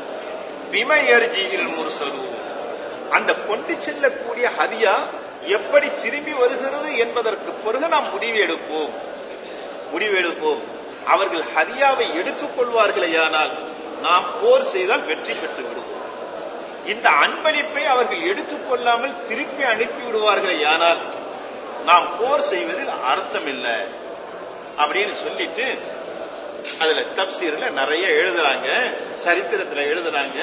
பிமயர்ஜியில் முரசலு அந்த கொண்டு செல்லக்கூடிய ஹதியா எப்படி திரும்பி வருகிறது என்பதற்கு பிறகு நாம் முடிவு எடுப்போம் முடிவு எடுப்போம் அவர்கள் ஹதியாவை எடுத்துக் கொள்வார்களேயானால் நாம் போர் செய்தால் வெற்றி பெற்று விடுவோம் இந்த அன்பளிப்பை அவர்கள் எடுத்துக்கொள்ளாமல் திருப்பி அனுப்பி விடுவார்களேயானால் நாம் போர் செய்வதில் அர்த்தம் இல்லை அப்படின்னு சொல்லிட்டு அதுல தப்சீர்ல நிறைய எழுதுறாங்க சரித்திரத்துல எழுதுறாங்க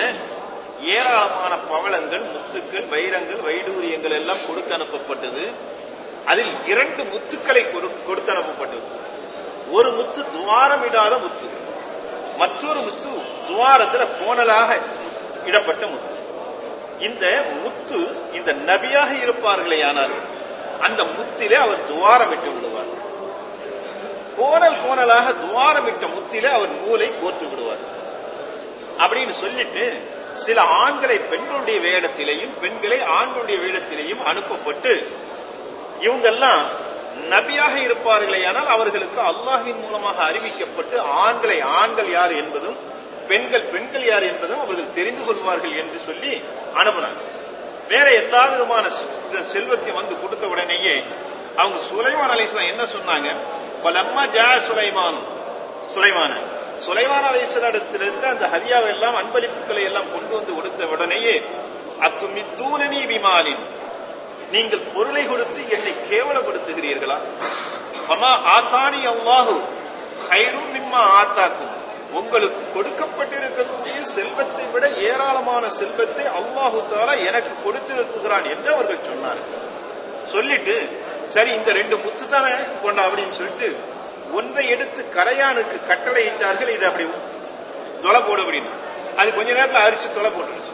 ஏராளமான பவளங்கள் முத்துக்கள் வைரங்கள் வைடூரியங்கள் எல்லாம் கொடுத்து அனுப்பப்பட்டது அதில் இரண்டு முத்துக்களை கொடுத்து அனுப்பப்பட்டது ஒரு முத்து துவாரமிடாத முத்து மற்றொரு முத்து துவாரத்துல கோணலாக இடப்பட்ட முத்து இந்த முத்து இந்த நபியாக இருப்பார்களே ஆனால் அந்த முத்திலே அவர் துவாரமிட்டு விடுவார் கோணல் கோணலாக துவாரமிட்ட முத்தில அவர் நூலை கோர்த்து விடுவார் அப்படின்னு சொல்லிட்டு சில ஆண்களை பெண்களுடைய வேடத்திலேயும் பெண்களை ஆண்களுடைய வேடத்திலேயும் அனுப்பப்பட்டு இவங்கெல்லாம் நபியாக இருப்பார்களே ஆனால் அவர்களுக்கு அல்லாஹ்வின் மூலமாக அறிவிக்கப்பட்டு ஆண்களை ஆண்கள் யார் என்பதும் பெண்கள் பெண்கள் யார் என்பதும் அவர்கள் தெரிந்து கொள்வார்கள் என்று சொல்லி அனுப்புனாங்க வேற எல்லா விதமான செ- செல்வத்தையும் வந்து கொடுத்த உடனேயே அவங்க சுலைமான் அலிஸ்லாம் என்ன சொன்னாங்க பலம்மா ஜா சுலைமான் சுலைமான சுலைமான் அலிஸ்லாத்திலிருந்து அந்த ஹதியாவை எல்லாம் அன்பளிப்புகளை எல்லாம் கொண்டு வந்து கொடுத்த உடனேயே அத்துமித்தூனி விமானின் நீங்கள் பொருளை கொடுத்து என்னை கேவலப்படுத்துகிறீர்களா பமா ஆத்தானி அல்லாஹு ஹைரும் மிம்மா ஆத்தாக்கும் உங்களுக்கு கொடுக்கப்பட்டிருக்கக்கூடிய செல்வத்தை விட ஏராளமான செல்வத்தை அல்லாஹு தாலா எனக்கு கொடுத்திருக்கிறான் என்று அவர்கள் சொன்னார்கள் சொல்லிட்டு சரி இந்த ரெண்டு முத்து தானே கொண்டா அப்படின்னு சொல்லிட்டு ஒன்றை எடுத்து கரையானுக்கு கட்டளையிட்டார்கள் இது அப்படி தொலை போடு அப்படின்னு அது கொஞ்ச நேரத்துல அரிச்சு தொலை போட்டுருச்சு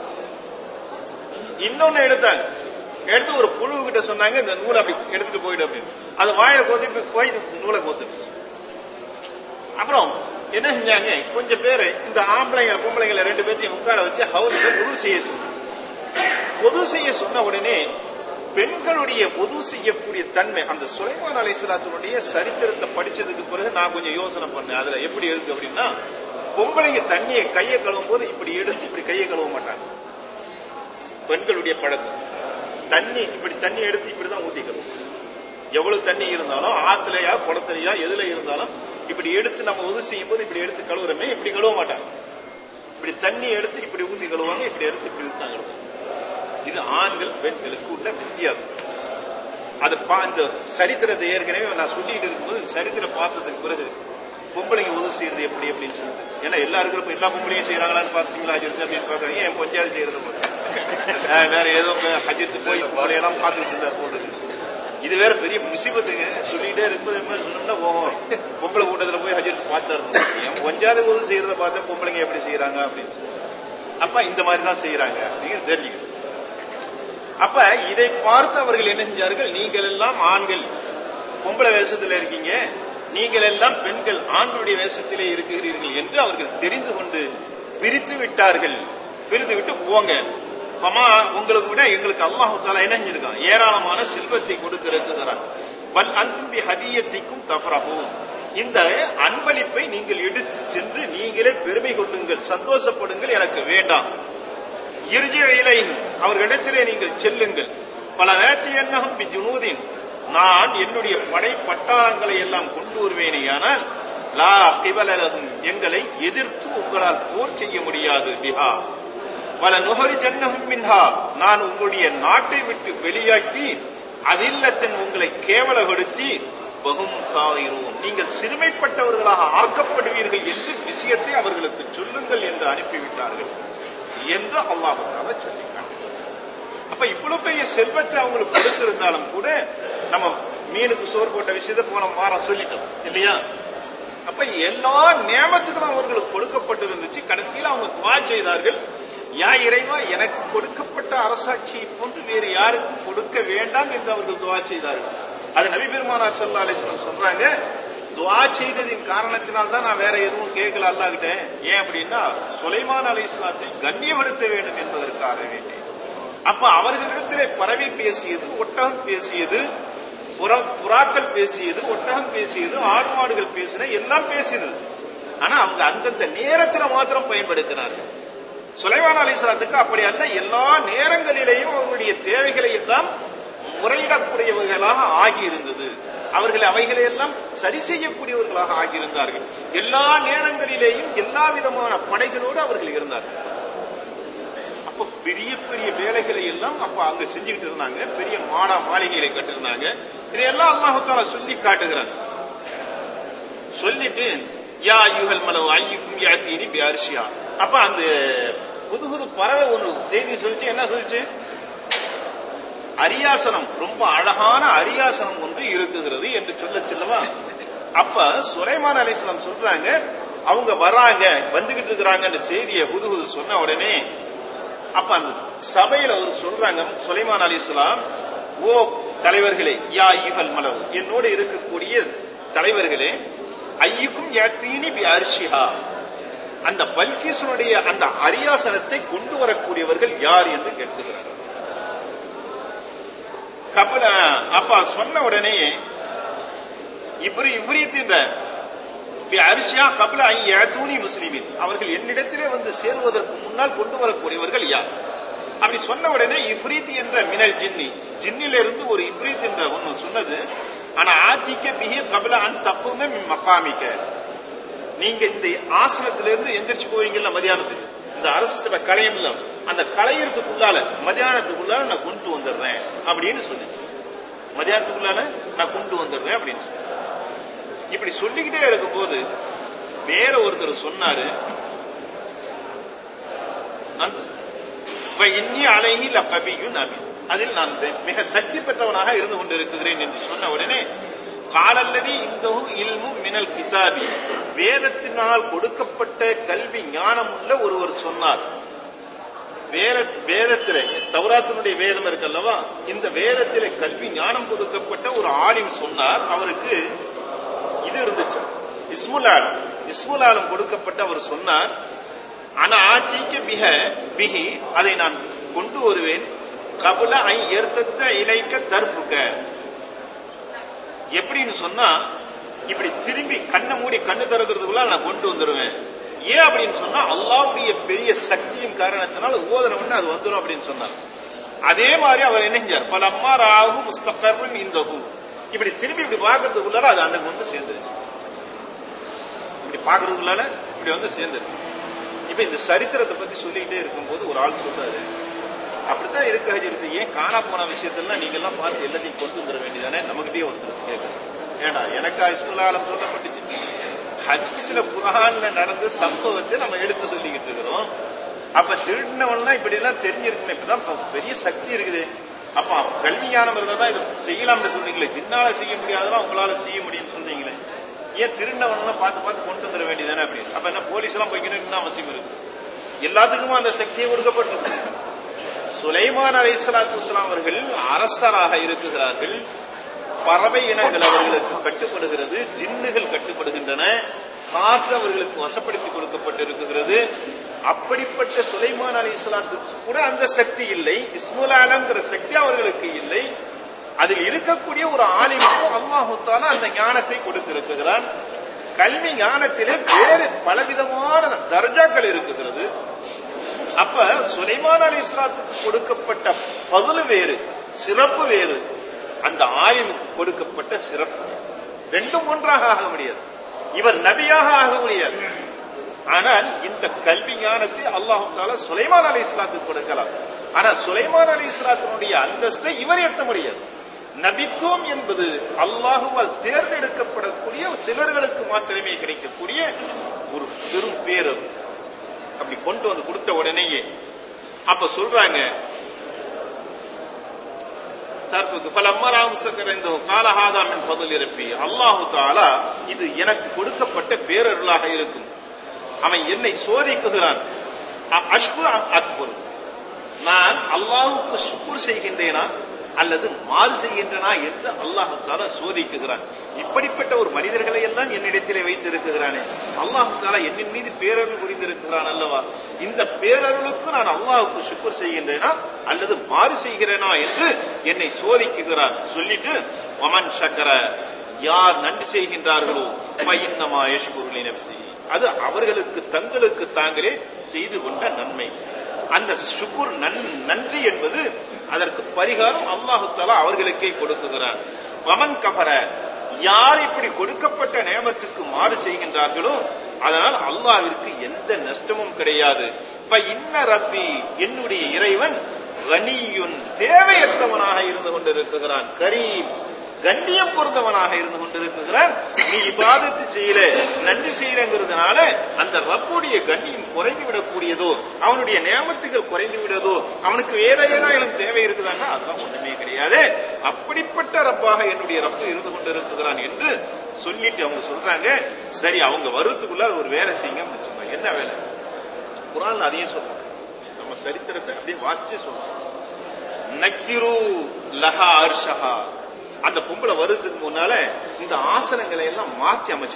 இன்னொன்னு எடுத்தாங்க எடுத்து ஒரு புழு கிட்ட சொன்னாங்க இந்த நூலை அப்படி எடுத்துட்டு போயிடு அப்படின்னு அது வாயில கோத்திட்டு போய் நூலை கோத்துட்டு அப்புறம் என்ன செஞ்சாங்க கொஞ்சம் பேரு இந்த ஆம்பளைங்க பொம்பளைங்களை ரெண்டு பேர்த்தையும் உட்கார வச்சு ஹவுஸ்ல பொது செய்ய சொன்னாங்க பொது செய்ய சொன்ன உடனே பெண்களுடைய பொது செய்யக்கூடிய தன்மை அந்த சுலைமான் அலைசலாத்தினுடைய சரித்திரத்தை படிச்சதுக்கு பிறகு நான் கொஞ்சம் யோசனை பண்ணேன் அதுல எப்படி இருக்கு அப்படின்னா பொம்பளைங்க தண்ணியை கையை கழுவும் போது இப்படி எடுத்து இப்படி கையை கழுவ மாட்டாங்க பெண்களுடைய பழக்கம் தண்ணி இப்படி தண்ணி எடுத்து இப்படிதான் ஊத்தி கழுவும் எவ்வளவு தண்ணி இருந்தாலும் ஆத்துலயா குளத்துலயா எதுல இருந்தாலும் இப்படி எடுத்து நம்ம உதவி செய்யும் போது இப்படி எடுத்து கழுவுறமே இப்படி கழுவ மாட்டாங்க இப்படி தண்ணி எடுத்து இப்படி ஊத்தி கழுவாங்க இப்படி எடுத்து இப்படி ஊத்தி கழுவுவாங்க இது ஆண்கள் பெண்களுக்கு உள்ள வித்தியாசம் அது பா இந்த சரித்திரத்தை ஏற்கனவே நான் சொல்லிட்டு இருக்கும்போது இந்த சரித்திரம் பார்த்ததுக்கு பிறகு பொம்பளைங்க உதவி செய்யறது எப்படி அப்படின்னு சொல்லிட்டு ஏன்னா எல்லா இருக்கிறப்ப எல்லா பொம்பளையும் செய்யறாங்களான்னு பார்த்தீங்களா ஜெர்சி அப்படின்னு பாக்குறீங்க என் பஞ்சாயத்து செய்யறது போல வேற ஏதோ ஹஜித்து போய் பொம்பளையெல்லாம் பார்த்துட்டு இருந்தார் போடுறது இது வேற பெரிய முசிபத்துங்க சொல்லிட்டே இருக்கும்போது என்ன சொன்னோம்னா போவோம் பொம்பளை கூட்டத்துல போய் ஹஜித் பார்த்தாரு என் பஞ்சாயத்து உதவி செய்யறத பார்த்தா பொம்பளைங்க எப்படி செய்யறாங்க அப்படின்னு சொல்லி அப்ப இந்த மாதிரி தான் செய்யறாங்க நீங்க தெரிஞ்சுக்கணும் அப்ப இதை பார்த்து அவர்கள் என்ன செஞ்சார்கள் நீங்கள் எல்லாம் ஆண்கள் பொம்பளை வேஷத்துல இருக்கீங்க நீங்கள் எல்லாம் பெண்கள் ஆண்களுடைய வேஷத்திலே இருக்கிறீர்கள் என்று அவர்கள் தெரிந்து கொண்டு பிரித்து விட்டார்கள் பிரித்து விட்டு போங்க பமா உங்களுக்கு விட எங்களுக்கு அல்லாஹு தாலா என்ன செஞ்சிருக்கான் ஏராளமான செல்வத்தை கொடுத்திருக்கிறான் பல் அன்பி ஹதியத்திக்கும் தஃப்ரஹூன் இந்த அன்பளிப்பை நீங்கள் எடுத்து சென்று நீங்களே பெருமை கொள்ளுங்கள் சந்தோஷப்படுங்கள் எனக்கு வேண்டாம் இறுதி இலை அவர்களிடத்திலே நீங்கள் செல்லுங்கள் பல நேர்த்தி என்னகும் ஜுனூதின் நான் என்னுடைய படை பட்டாளங்களை எல்லாம் கொண்டு வருவேனேயானால் லா கிவலகும் எங்களை எதிர்த்து உங்களால் போர் செய்ய முடியாது பிஹா பல நுகரி ஜன்னகும் மின்ஹா நான் உங்களுடைய நாட்டை விட்டு வெளியாக்கி அதில்லத்தின் உங்களை கேவலப்படுத்தி பகும் சாதிரும் நீங்கள் சிறுமைப்பட்டவர்களாக ஆக்கப்படுவீர்கள் என்று விஷயத்தை அவர்களுக்கு சொல்லுங்கள் என்று அனுப்பிவிட்டார்கள் என்று அல்லாஹால சொல்லிட்டாங்க அப்ப இவ்வளவு பெரிய செல்வத்தை அவங்களுக்கு கொடுத்திருந்தாலும் கூட நம்ம மீனுக்கு சோறு போட்ட விஷயத்தை போன வாரம் சொல்லிட்டோம் இல்லையா அப்ப எல்லா நியமத்துக்கும் அவர்களுக்கு கொடுக்கப்பட்டிருந்துச்சு கடைசியில் அவங்க துவா செய்தார்கள் யா இறைவா எனக்கு கொடுக்கப்பட்ட அரசாட்சியை போன்று வேறு யாருக்கும் கொடுக்க வேண்டாம் என்று அவர்கள் துவா செய்தார்கள் அது நபி பெருமானா சல்லா அலிஸ்லாம் சொல்றாங்க துவா செய்ததின் காரணத்தினால் தான் நான் வேற எதுவும் கேட்கல அல்லாகிட்டேன் ஏன் அப்படின்னா சுலைமான் அலி இஸ்லாத்தை கண்ணியப்படுத்த வேண்டும் என்பதற்காக வேண்டி அப்ப அவர்களிடத்திலே பறவை பேசியது ஒட்டகம் பேசியது புற- புறாக்கள் பேசியது ஒட்டகம் பேசியது ஆடு மாடுகள் பேசின எல்லாம் பேசினது ஆனா அவங்க அந்தந்த நேரத்துல மாத்திரம் பயன்படுத்தினார்கள் சுலைமான் அலி இஸ்லாத்துக்கு அப்படி அல்ல எல்லா நேரங்களிலேயும் அவர்களுடைய தேவைகளை எல்லாம் முறையிடக்கூடியவர்களாக ஆகியிருந்தது அவர்கள் அவைகளை எல்லாம் சரி செய்யக்கூடியவர்களாக ஆகியிருந்தார்கள் எல்லா நேரங்களிலேயும் எல்லா விதமான படைகளோடு அவர்கள் இருந்தார்கள் அப்ப பெரிய பெரிய வேலைகளை எல்லாம் அப்ப அங்க செஞ்சுக்கிட்டு இருந்தாங்க பெரிய மாடா மாளிகைகளை கட்டிருந்தாங்க இதையெல்லாம் அல்லாஹால சொல்லி காட்டுகிறான் சொல்லிட்டு யா யுகல் மலவு ஐயுக்கும் யாத்தீனி பியாரிசியா அப்ப அந்த புது புது பறவை ஒன்று செய்தி சொல்லிச்சு என்ன சொல்லிச்சு அரியாசனம் ரொம்ப அழகான அரியாசனம் ஒன்று இருக்குகிறது என்று சொல்ல செல்லவா அப்ப சுலைமான் அலிஸ்லாம் சொல்றாங்க அவங்க வராங்க வந்துகிட்டு இருக்கிறாங்கன்னு செய்தியை புது புது சொன்ன உடனே அப்ப அந்த சபையில ஒரு சொல்றாங்க சுலைமான் அலிஸ்லாம் ஓ தலைவர்களே யா யுகல் மலவு என்னோடு இருக்கக்கூடிய தலைவர்களே ஐயுக்கும் யாத்தீனி பி அர்ஷிஹா அந்த பல்கீசனுடைய அந்த அரியாசனத்தை கொண்டு வரக்கூடியவர்கள் யார் என்று கேட்கிறார் கபல அப்பா சொன்ன உடனே இவரு இவ்ரீத்தின்ற அரிசியா கபல ஐயாத்தூனி முஸ்லிமின் அவர்கள் என்னிடத்திலே வந்து சேருவதற்கு முன்னால் கொண்டு வரக்கூடியவர்கள் யார் அப்படி சொன்ன உடனே இப்ரீத் என்ற மினல் ஜின்னி ஜின்னில இருந்து ஒரு இப்ரீத் என்ற ஒண்ணு சொன்னது ஆனா ஆத்திக்க பிஹே கபல அன் தப்புமே மக்காமிக்க நீங்க இந்த ஆசனத்திலிருந்து எந்திரிச்சு போவீங்கல்ல மதியானத்துக்கு இந்த அரசு சபை களையம்ல அந்த களையறதுக்குள்ளால மதியானத்துக்குள்ளால நான் கொண்டு வந்துடுறேன் அப்படின்னு சொல்லிச்சு மதியானத்துக்குள்ளால நான் கொண்டு வந்துடுறேன் அப்படின்னு சொல்லி இப்படி சொல்லிக்கிட்டே இருக்கும்போது வேற ஒருத்தர் சொன்னாரு இன்னி அழகி லபியும் நபி அதில் நான் மிக சக்தி பெற்றவனாக இருந்து கொண்டிருக்கிறேன் என்று சொன்ன உடனே காலல்லதி இந்த இல்மும் மினல் கிதாபி வேதத்தினால் கொடுக்கப்பட்ட கல்வி ஞானம் உள்ள ஒருவர் சொன்னார் வேத வேதத்திலே தௌராத்தினுடைய வேதம் இருக்கல்லவா இந்த வேதத்திலே கல்வி ஞானம் கொடுக்கப்பட்ட ஒரு ஆலிம் சொன்னார் அவருக்கு இது இருந்துச்சு இஸ்முலாலம் இஸ்முலாலம் கொடுக்கப்பட்ட அவர் சொன்னார் ஆனா ஆத்திக்க மிக பிகி அதை நான் கொண்டு வருவேன் கபுல ஐ ஏற்கத்த இலைக்க தற்புக்க எப்படின்னு சொன்னா இப்படி திரும்பி கண்ணை மூடி கண்ணு திறக்கிறதுக்குள்ள நான் கொண்டு வந்துருவேன் ஏன் அப்படின்னு சொன்னா அல்லாவுடைய பெரிய சக்தியின் காரணத்தினால ஓதன உடனே அது வந்துடும் அப்படின்னு சொன்னார் அதே மாதிரி அவர் என்ன செஞ்சார் பல அம்மா ராகு முஸ்தகர்வன் இந்த இப்படி திரும்பி இப்படி பாக்குறதுக்குள்ளார அது அன்னைக்கு வந்து சேர்ந்துருச்சு இப்படி பாக்குறதுக்குள்ளால இப்படி வந்து சேர்ந்துருச்சு இப்ப இந்த சரித்திரத்தை பத்தி சொல்லிக்கிட்டே இருக்கும்போது ஒரு ஆள் சொல்றாரு அப்படித்தான் இருக்க ஹஜிருக்கு ஏன் காணா போன விஷயத்தெல்லாம் நீங்க எல்லாம் பார்த்து எல்லாத்தையும் கொண்டு வந்துட வேண்டியதானே நமக்கிட்டே ஒருத்தர் கேட்கணும் ஏடா எனக்கு இஸ்முலாலம் சொல்லப்பட்டுச்சு ஹஜ்ல குரான்ல நடந்த சம்பவத்தை நம்ம எடுத்து சொல்லிக்கிட்டு இருக்கிறோம் அப்ப திருடினவன்லாம் இப்படி எல்லாம் தெரிஞ்சிருக்குமே இப்பதான் பெரிய சக்தி இருக்குது அப்ப கல்வி ஞானம் இருந்தா தான் இதை செய்யலாம்னு சொன்னீங்களே ஜின்னால செய்ய முடியாதெல்லாம் உங்களால செய்ய முடியும்னு சொன்னீங்களே ஏன் திருடினவன்லாம் பார்த்து பார்த்து கொண்டு வந்துட வேண்டியதானே அப்படின்னு அப்ப என்ன போலீஸ் எல்லாம் போய்க்கணும்னு அவசியம் இருக்கு எல்லாத்துக்குமே அந்த சக்தியை கொடுக்கப்பட்டது சுலைமான் அலை சலாத்து அவர்கள் அரசராக இருக்குகிறார்கள் பறவை இனங்கள் அவர்களுக்கு கட்டுப்படுகிறது ஜின்னுகள் கட்டுப்படுகின்றன காற்று அவர்களுக்கு வசப்படுத்தி கொடுக்கப்பட்டிருக்கிறது அப்படிப்பட்ட சுலைமான் அலி இஸ்லாத்துக்கு கூட அந்த சக்தி இல்லை இஸ்முலாலங்கிற சக்தி அவர்களுக்கு இல்லை அதில் இருக்கக்கூடிய ஒரு ஆலிமுக்கும் அல்லாஹுத்தால அந்த ஞானத்தை கொடுத்திருக்கிறான் கல்வி ஞானத்திலே வேறு பலவிதமான தர்ஜாக்கள் இருக்குகிறது அப்ப சுலைமான் அலி இஸ்லாத்துக்கு கொடுக்கப்பட்ட பதில் வேறு சிறப்பு வேறு அந்த ஆலிமுக்கு கொடுக்கப்பட்ட சிறப்பு ரெண்டும் ஒன்றாக ஆக முடியாது இவர் நபியாக ஆக முடியாது ஆனால் இந்த கல்வி ஞானத்தை அல்லாஹு தாலா சுலைமான் அலி இஸ்லாத்துக்கு கொடுக்கலாம் ஆனா சுலைமான் அலி இஸ்லாத்தினுடைய அந்தஸ்தை இவர் எத்த முடியாது நபித்துவம் என்பது அல்லாஹுவால் தேர்ந்தெடுக்கப்படக்கூடிய சிலர்களுக்கு மாத்திரமே கிடைக்கக்கூடிய ஒரு பெரும் பேரர் அப்படி கொண்டு வந்து கொடுத்த உடனேயே அப்ப சொல்றாங்க தற்புக்கு பல அம்மராம்சக்கரைந்த காலஹாதாமின் பதில் இருப்பி அல்லாஹு தாலா இது எனக்கு கொடுக்கப்பட்ட பேரருளாக இருக்கும் அவன் என்னை சோதிக்குகிறான் அஷ்குர் அக்பர் நான் அல்லாஹுக்கு சுக்குர் செய்கின்றேனா அல்லது மாறு செய்கின்றனா என்று அல்லாஹு தாலா சோதிக்குகிறான் இப்படிப்பட்ட ஒரு மனிதர்களை எல்லாம் என்னிடத்திலே வைத்திருக்கிறானே அல்லாஹு தாலா என்னின் மீது பேரருள் புரிந்திருக்கிறான் அல்லவா இந்த பேரருளுக்கு நான் அல்லாஹுக்கு சுக்குர் செய்கின்றேனா அல்லது மாறு செய்கிறேனா என்று என்னை சோதிக்குகிறான் சொல்லிட்டு ஒமன் சக்கர யார் நன்றி செய்கின்றார்களோ பைன்னமா யஷ்குருளி நப்சி அது அவர்களுக்கு தங்களுக்கு தாங்களே செய்து கொண்ட நன்மை அந்த சுக்குர் நன்றி என்பது அதற்கு பரிகாரம் அல்லாஹு தாலா அவர்களுக்கே கொடுக்குகிறான் வமன் கபர யார் இப்படி கொடுக்கப்பட்ட நேமத்துக்கு மாறு செய்கின்றார்களோ அதனால் அல்லாவிற்கு எந்த நஷ்டமும் கிடையாது இன்ன ரப்பி என்னுடைய இறைவன் கனியுன் தேவையற்றவனாக இருந்து கொண்டிருக்கிறான் கரீம் கண்ணியம் பொருந்தவனாக இருந்து கொண்டிருக்கிறான் நீ இபாதத்து செய்யல நன்றி செய்யலங்கிறதுனால அந்த ரப்புடைய கண்ணியம் குறைந்து விடக்கூடியதோ அவனுடைய நியமத்துகள் குறைந்து விடுதோ அவனுக்கு வேற ஏதாவது தேவை இருக்குதாங்க அதெல்லாம் ஒண்ணுமே கிடையாது அப்படிப்பட்ட ரப்பாக என்னுடைய ரப்பு இருந்து கொண்டிருக்கிறான் என்று சொல்லிட்டு அவங்க சொல்றாங்க சரி அவங்க வருவதுக்குள்ள ஒரு வேலை செய்யுங்க சொல்றாங்க என்ன வேலை குரான் அதையும் சொல்றாங்க நம்ம சரித்திரத்தை அப்படியே வாசிச்சு சொல்றோம் நக்கிரு லஹா அர்ஷஹா அந்த பொம்பளை வருதுக்கு முன்னால இந்த ஆசனங்களை எல்லாம் மாத்தி அமைச்சிருங்க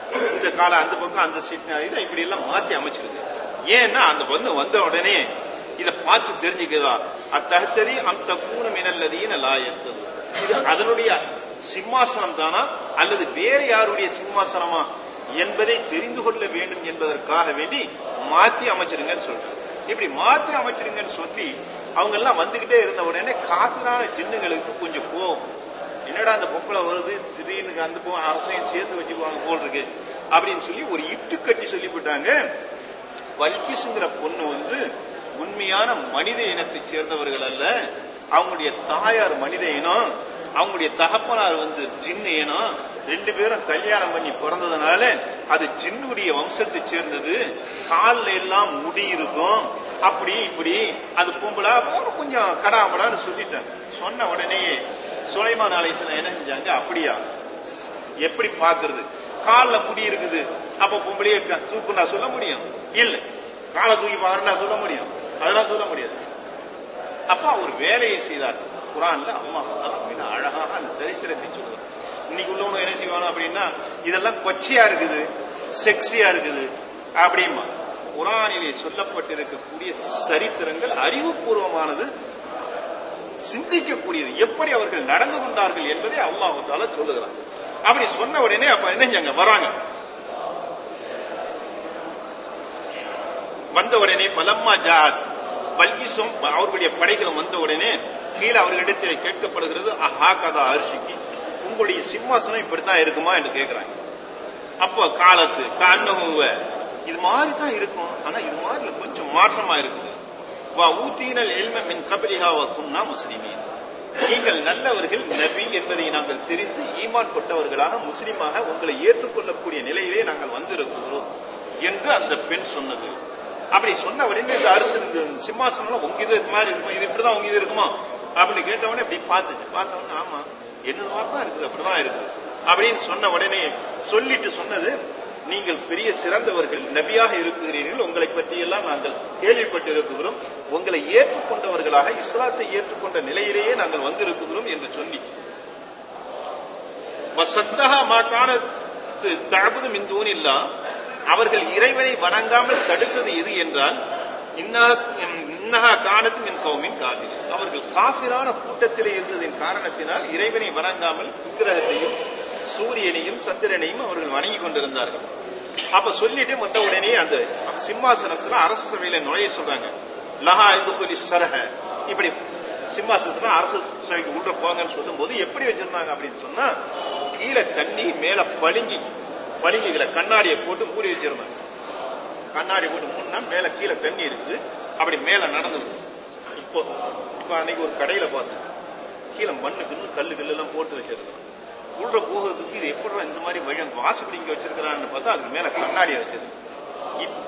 இந்த காலை அந்த பக்கம் அந்த சீட் இதை இப்படி எல்லாம் மாத்தி அமைச்சிருக்கு ஏன்னா அந்த பொண்ணு வந்த உடனே இத பார்த்து தெரிஞ்சுக்குதா அத்தகத்ததி அந்த கூணு மினல்லதின்னு லாயத்தது இது அதனுடைய சிம்மாசனம் தானா அல்லது வேற யாருடைய சிம்மாசனமா என்பதை தெரிந்து கொள்ள வேண்டும் என்பதற்காக வேண்டி மாத்தி அமைச்சிருங்கன்னு சொல்றாங்க இப்படி மாத்தி அமைச்சிருங்கன்னு சொல்லி அவங்க எல்லாம் வந்துகிட்டே இருந்த உடனே காப்பிலான ஜின்னுங்களுக்கு கொஞ்சம் கோவம் என்னடா அந்த பொம்பளை வருது திடீர்னு அந்த போ அரசையும் சேர்த்து வச்சுக்குவாங்க போல் இருக்கு அப்படின்னு சொல்லி ஒரு இட்டு கட்டி சொல்லி போட்டாங்க வல்கிசுங்கிற பொண்ணு வந்து உண்மையான மனித இனத்தை சேர்ந்தவர்கள் அல்ல அவங்களுடைய தாயார் மனித இனம் அவங்களுடைய தகப்பனார் வந்து ஜின்னு இனம் ரெண்டு பேரும் கல்யாணம் பண்ணி பிறந்ததுனால அது ஜின்னுடைய வம்சத்தை சேர்ந்தது கால்ல எல்லாம் முடி இருக்கும் அப்படி இப்படி அது பொம்பளை அவனும் கொஞ்சம் கடாமடான்னு சொல்லிட்டாங்க சொன்ன உடனே சுலைமான் அலைசன் என்ன செஞ்சாங்க அப்படியா எப்படி பாக்குறது கால்ல முடி இருக்குது அப்ப பொம்பளையே க- தூக்கு நான் சொல்ல முடியும் இல்ல காலை தூக்கி பாருன்னா சொல்ல முடியும் அதெல்லாம் சொல்ல முடியாது அப்ப அவர் வேலையை செய்தார் குரான்ல அம்மா மிக அழகாக அந்த சரித்திரத்தை சொல்லுவார் இன்னைக்கு உள்ளவங்க என்ன செய்வாங்க அப்படின்னா இதெல்லாம் கொச்சையா இருக்குது செக்ஸியா இருக்குது அப்படிமா குரானிலே சொல்லப்பட்டிருக்கக்கூடிய சரித்திரங்கள் அறிவுபூர்வமானது சிந்திக்கக்கூடியது எப்படி அவர்கள் நடந்து கொண்டார்கள் என்பதை அல்லாஹு தாலா சொல்லுகிறார் அப்படி சொன்ன உடனே அப்ப என்ன செஞ்சாங்க வராங்க வந்த உடனே பலம்மா ஜாத் பல்கிசும் அவர்களுடைய படைகளும் வந்த உடனே கீழே அவர்களிடத்தில் கேட்கப்படுகிறது அஹா கதா அரிசிக்கு உங்களுடைய சிம்மாசனம் இப்படித்தான் இருக்குமா என்று கேட்கிறாங்க அப்போ காலத்து கண்ணகுவ இது மாதிரி தான் இருக்கும் ஆனா இது மாதிரி கொஞ்சம் மாற்றமா இருக்குது வா ஊத்தீனல் எல்ம மின் கபலிஹாவ குன்னா முஸ்லிமீன் நீங்கள் நல்லவர்கள் நபி என்பதை நாங்கள் தெரிந்து ஈமான் கொண்டவர்களாக முஸ்லிமாக உங்களை ஏற்றுக்கொள்ளக்கூடிய நிலையிலே நாங்கள் வந்திருக்கிறோம் என்று அந்த பெண் சொன்னது அப்படி சொன்ன உடனே இந்த அரசு இந்த சிம்மாசனம் உங்க இது மாதிரி இருக்குமா இது இப்படிதான் உங்க இது இருக்குமா அப்படின்னு கேட்ட உடனே இப்படி பார்த்துச்சு பார்த்த உடனே ஆமா என்னது மாதிரி தான் இருக்குது அப்படிதான் இருக்குது அப்படின்னு சொன்ன உடனே சொல்லிட்டு சொன்னது நீங்கள் பெரிய சிறந்தவர்கள் நபியாக இருக்கிறீர்கள் உங்களை பற்றியெல்லாம் நாங்கள் கேள்விப்பட்டு இருக்கிறோம் உங்களை ஏற்றுக்கொண்டவர்களாக இஸ்லாத்தை ஏற்றுக்கொண்ட நிலையிலேயே நாங்கள் வந்திருக்கிறோம் என்று சொல்லி வசத்தகா மாக்கான தழுபது மிந்தூனில்லா அவர்கள் இறைவனை வணங்காமல் தடுத்தது எது என்றால் இன்னஹா காணத்து மின் கௌமின் காவிரி அவர்கள் காபிரான கூட்டத்திலே இருந்ததின் காரணத்தினால் இறைவனை வணங்காமல் விக்கிரகத்தையும் சூரியனையும் சந்திரனையும் அவர்கள் வணங்கி கொண்டிருந்தார்கள் அப்ப சொல்லிட்டு மொத்த உடனே அந்த சிம்மாசனத்துல அரசு சபையில நுழைய சொல்றாங்க லஹா இது சரஹ இப்படி சிம்மாசனத்துல அரசு சபைக்கு உள்ள போங்கன்னு சொல்லும் போது எப்படி வச்சிருந்தாங்க அப்படின்னு சொன்னா கீழே தண்ணி மேல பளிங்கி பளிங்குகளை கண்ணாடியை போட்டு மூடி வச்சிருந்தாங்க கண்ணாடி போட்டு மூணுனா மேல கீழே தண்ணி இருக்குது அப்படி மேல நடந்தது இப்போ இப்ப அன்னைக்கு ஒரு கடையில பார்த்தேன் கீழே மண்ணுக்குன்னு கல்லு கல்லு எல்லாம் போட்டு வச்சிருக்கான் உள்ள போகிறதுக்கு இது எப்படி இந்த மாதிரி வழி வாசப்படி இங்க வச்சிருக்கிறான்னு பார்த்தா அதுக்கு மேல கண்ணாடியை வச்சது இப்-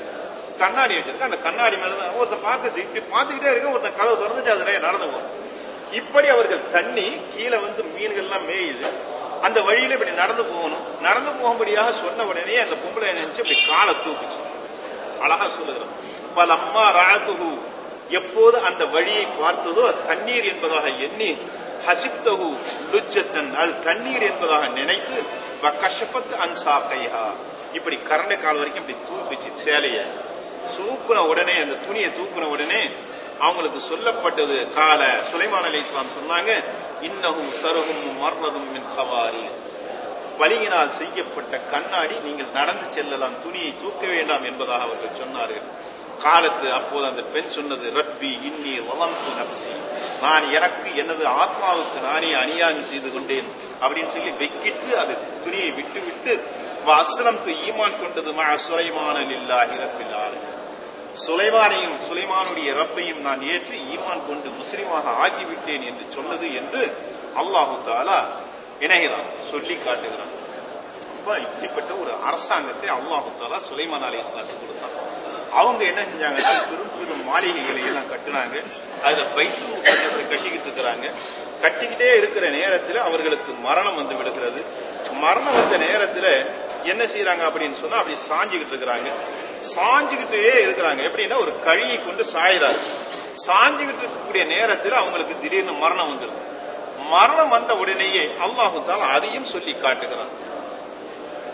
கண்ணாடி வச்சிருக்க அந்த கண்ணாடி மேலதான் ஒருத்தன் பார்க்குது இப்படி பார்த்துக்கிட்டே இருக்க ஒருத்தன் கதவு திறந்துட்டு அதுல நடந்து போகும் இப்படி அவர்கள் தண்ணி கீழே வந்து மீன்கள் எல்லாம் மேயுது அந்த வழியில இப்படி நடந்து போகணும் நடந்து போகும்படியாக சொன்ன உடனே அந்த பொம்பளை நினைச்சு இப்படி காலை தூக்குச்சு அழகா சொல்லுகிறோம் பல அம்மா ராத்துகு எப்போது அந்த வழியை பார்த்ததோ தண்ணீர் என்பதாக எண்ணி ஹசிப்தகு லுஜத்தன் அது தண்ணீர் என்பதாக நினைத்து கஷபத் அன்சா கைஹா இப்படி கரண்ட கால் வரைக்கும் இப்படி தூக்குச்சு சேலைய தூக்குன உடனே அந்த துணியை தூக்குன உடனே அவங்களுக்கு சொல்லப்பட்டது கால சுலைமான் அலி இஸ்லாம் சொன்னாங்க இன்னஹும் சருகும் மர்றதும் மின் சவாரி வலியினால் செய்யப்பட்ட கண்ணாடி நீங்கள் நடந்து செல்லலாம் துணியை தூக்க வேண்டாம் என்பதாக அவர்கள் சொன்னார்கள் காலத்து அப்போது அந்த பெண் சொன்னது ரப்பி இன்னி வளர்ந்து நப்சி நான் எனக்கு எனது ஆத்மாவுக்கு நானே அநியாயம் செய்து கொண்டேன் அப்படின்னு சொல்லி வெக்கிட்டு அது துணியை விட்டு விட்டு அஸ்லம் ஈமான் கொண்டது மா சுலைமான இல்லாஹி ரப்பில் ஆலமீன் சுலைமானையும் சுலைமானுடைய ரப்பையும் நான் ஏற்று ஈமான் கொண்டு முஸ்லிமாக ஆகிவிட்டேன் என்று சொன்னது என்று அல்லாஹு தாலா இணைகிறான் சொல்லி காட்டுகிறான் அப்ப இப்படிப்பட்ட ஒரு அரசாங்கத்தை அல்லாஹு தாலா சுலைமான் அலி இஸ்லாத்துக்கு கொடுத்தான் அவங்க என்ன செஞ்சாங்கன்னா பெரும் பெரும் மாளிகைகளை எல்லாம் கட்டினாங்க அதுல பைத்து முகத்தை கட்டிக்கிட்டு இருக்கிறாங்க கட்டிக்கிட்டே இருக்கிற நேரத்தில் அவர்களுக்கு மரணம் வந்து விடுகிறது மரணம் வந்த நேரத்துல என்ன செய்யறாங்க அப்படின்னு சொன்னா அப்படி சாஞ்சுக்கிட்டு இருக்கிறாங்க சாஞ்சுக்கிட்டே இருக்கிறாங்க எப்படின்னா ஒரு கழியை கொண்டு சாயிறாரு சாஞ்சுக்கிட்டு இருக்கக்கூடிய நேரத்தில் அவங்களுக்கு திடீர்னு மரணம் வந்துடும் மரணம் வந்த உடனேயே அல்லாஹு தாலா அதையும் சொல்லி காட்டுகிறான்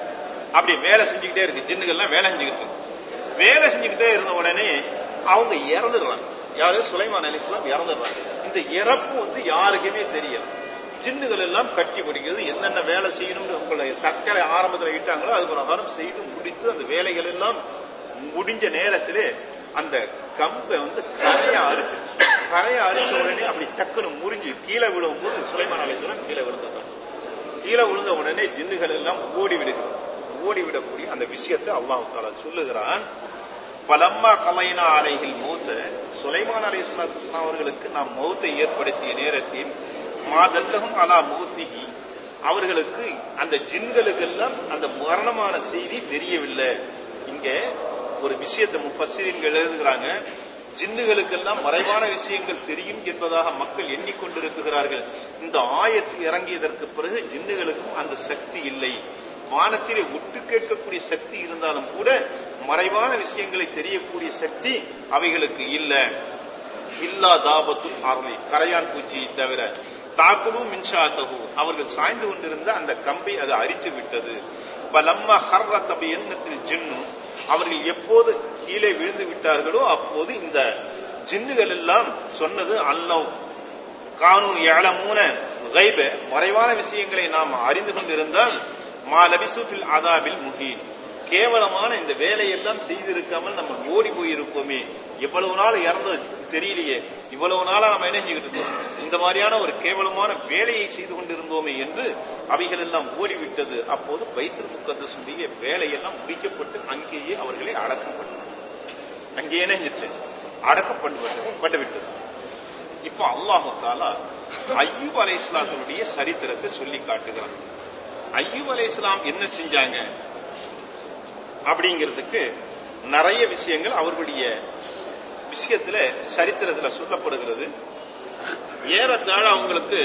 அப்படி வேலை செஞ்சுக்கிட்டே இருக்கு ஜின்னுகள்லாம் வேலை செஞ்சுக்கிட்டு இருக்கு வேலை செஞ்சுக்கிட்டே இருந்த உடனே அவங்க இறந்துடுறாங்க யாரு சுலைமான் அலிஸ்லாம் இறந்துடுறாங்க இந்த இறப்பு வந்து யாருக்குமே தெரியல ஜின்னுகள் எல்லாம் கட்டி பிடிக்கிறது என்னென்ன வேலை செய்யணும்னு உங்களை தக்கலை ஆரம்பத்தில் இட்டாங்களோ அது பிரகாரம் செய்து முடித்து அந்த வேலைகள் எல்லாம் முடிஞ்ச நேரத்திலே அந்த கம்பை வந்து கரையா அரிச்சிருச்சு கரையா அரிச்ச உடனே அப்படி டக்குன்னு முறிஞ்சு கீழே விழும் போது சுலைமான் அலிஸ்லாம் கீழே விழுந்தாங்க கீழே விழுந்த உடனே ஜின்னுகள் எல்லாம் ஓடி விடுகிறது ஓடிவிடக்கூடிய அந்த விஷயத்தை அல்லாஹ் தாலா சொல்லுகிறான் பலம்மா கலைனா அலைகள் மௌத்த சுலைமான் அலை இஸ்லாத்து அவர்களுக்கு நாம் மௌத்தை ஏற்படுத்திய நேரத்தில் மாதல்லகும் அலா மௌத்திகி அவர்களுக்கு அந்த ஜின்களுக்கெல்லாம் அந்த மரணமான செய்தி தெரியவில்லை இங்க ஒரு விஷயத்தை முஃபஸ்ஸிரீன்கள் எழுதுகிறாங்க ஜின்னுகளுக்கெல்லாம் மறைவான விஷயங்கள் தெரியும் என்பதாக மக்கள் எண்ணிக்கொண்டிருக்கிறார்கள் இந்த ஆயத்து இறங்கியதற்கு பிறகு ஜின்னுகளுக்கும் அந்த சக்தி இல்லை வானத்திலே ஒட்டு கேட்கக்கூடிய சக்தி இருந்தாலும் கூட மறைவான விஷயங்களை தெரியக்கூடிய சக்தி அவைகளுக்கு இல்ல இல்லா தாபத்தும் அருளை கரையான் பூச்சியை தவிர தாக்குடு மின்சாத்தகு அவர்கள் சாய்ந்து கொண்டிருந்த அந்த கம்பை அது அரித்து விட்டது பலம்மா ஹர்ர தபி எண்ணத்தில் ஜின்னு அவர்கள் எப்போது கீழே விழுந்து விட்டார்களோ அப்போது இந்த ஜின்னுகள் எல்லாம் சொன்னது அல்லவ் கானு ஏழமூன கைப மறைவான விஷயங்களை நாம் அறிந்து கொண்டிருந்தால் மா லபிசுஃபில் அதாபில் முஹீன் கேவலமான இந்த வேலையெல்லாம் செய்திருக்காமல் நம்ம ஓடி போயிருப்போமே எவ்வளவு நாள் இறந்தது தெரியலையே இவ்வளவு நாளா நம்ம என்ன செஞ்சுக்கிட்டு இருக்கோம் இந்த மாதிரியான ஒரு கேவலமான வேலையை செய்து கொண்டிருந்தோமே என்று அவைகள் எல்லாம் ஓடிவிட்டது அப்போது பைத்திரு முக்கத்தசுடைய வேலையெல்லாம் முடிக்கப்பட்டு அங்கேயே அவர்களை அடக்கப்பட்டது அங்கேயே என்ன செஞ்சிச்சு அடக்கப்பட்டு பட்டு விட்டது இப்போ அல்லாஹு தாலா ஐயூப் அலை இஸ்லாத்தினுடைய சரித்திரத்தை சொல்லி காட்டுகிறான் ஐயூப் அலை இஸ்லாம் என்ன செஞ்சாங்க அப்படிங்கிறதுக்கு நிறைய விஷயங்கள் அவர்களுடைய விஷயத்துல சரித்திரத்துல சொல்லப்படுகிறது ஏறத்தாழ அவங்களுக்கு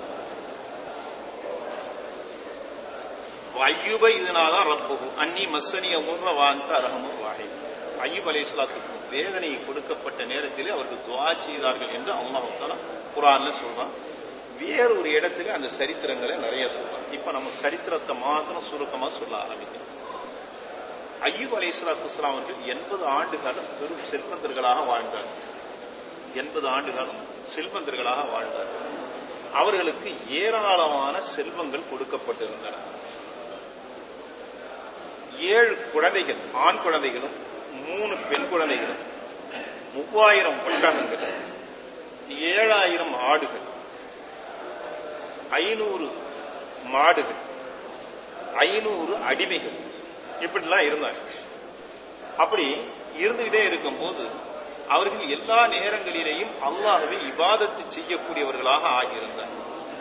ஐயூப இதனாதான் ரப்புகு அன்னி மசனிய முர்ற வாழ்ந்த அரகமும் வாகை ஐயூப் அலை இஸ்லாத்துக்கு வேதனை கொடுக்கப்பட்ட நேரத்திலே அவர்கள் துவா செய்தார்கள் என்று அல்லாஹால குரான்ல சொல்றான் வேறு ஒரு இடத்துல அந்த சரித்திரங்களை நிறைய சொல்றான் இப்ப நம்ம சரித்திரத்தை மாத்திரம் சுருக்கமா சொல்ல ஆரம்பிக்கிறோம் ஐயூப் அலை இஸ்லாத்து அவர்கள் எண்பது ஆண்டு காலம் பெரும் செல்வந்தர்களாக வாழ்ந்தார் எண்பது ஆண்டு காலம் செல்வந்தர்களாக வாழ்ந்தார் அவர்களுக்கு ஏராளமான செல்வங்கள் கொடுக்கப்பட்டிருந்தன ஏழு குழந்தைகள் ஆண் குழந்தைகளும் மூணு பெண் குழந்தைகளும் மூவாயிரம் ஒட்டகங்கள் ஏழாயிரம் ஆடுகள் ஐநூறு மாடுகள் ஐநூறு அடிமைகள் இப்படிலாம் இருந்தாங்க அப்படி இருந்துகிட்டே இருக்கும் போது அவர்கள் எல்லா நேரங்களிலேயும் அல்லாஹுவை இபாதத்து செய்யக்கூடியவர்களாக ஆகியிருந்தார்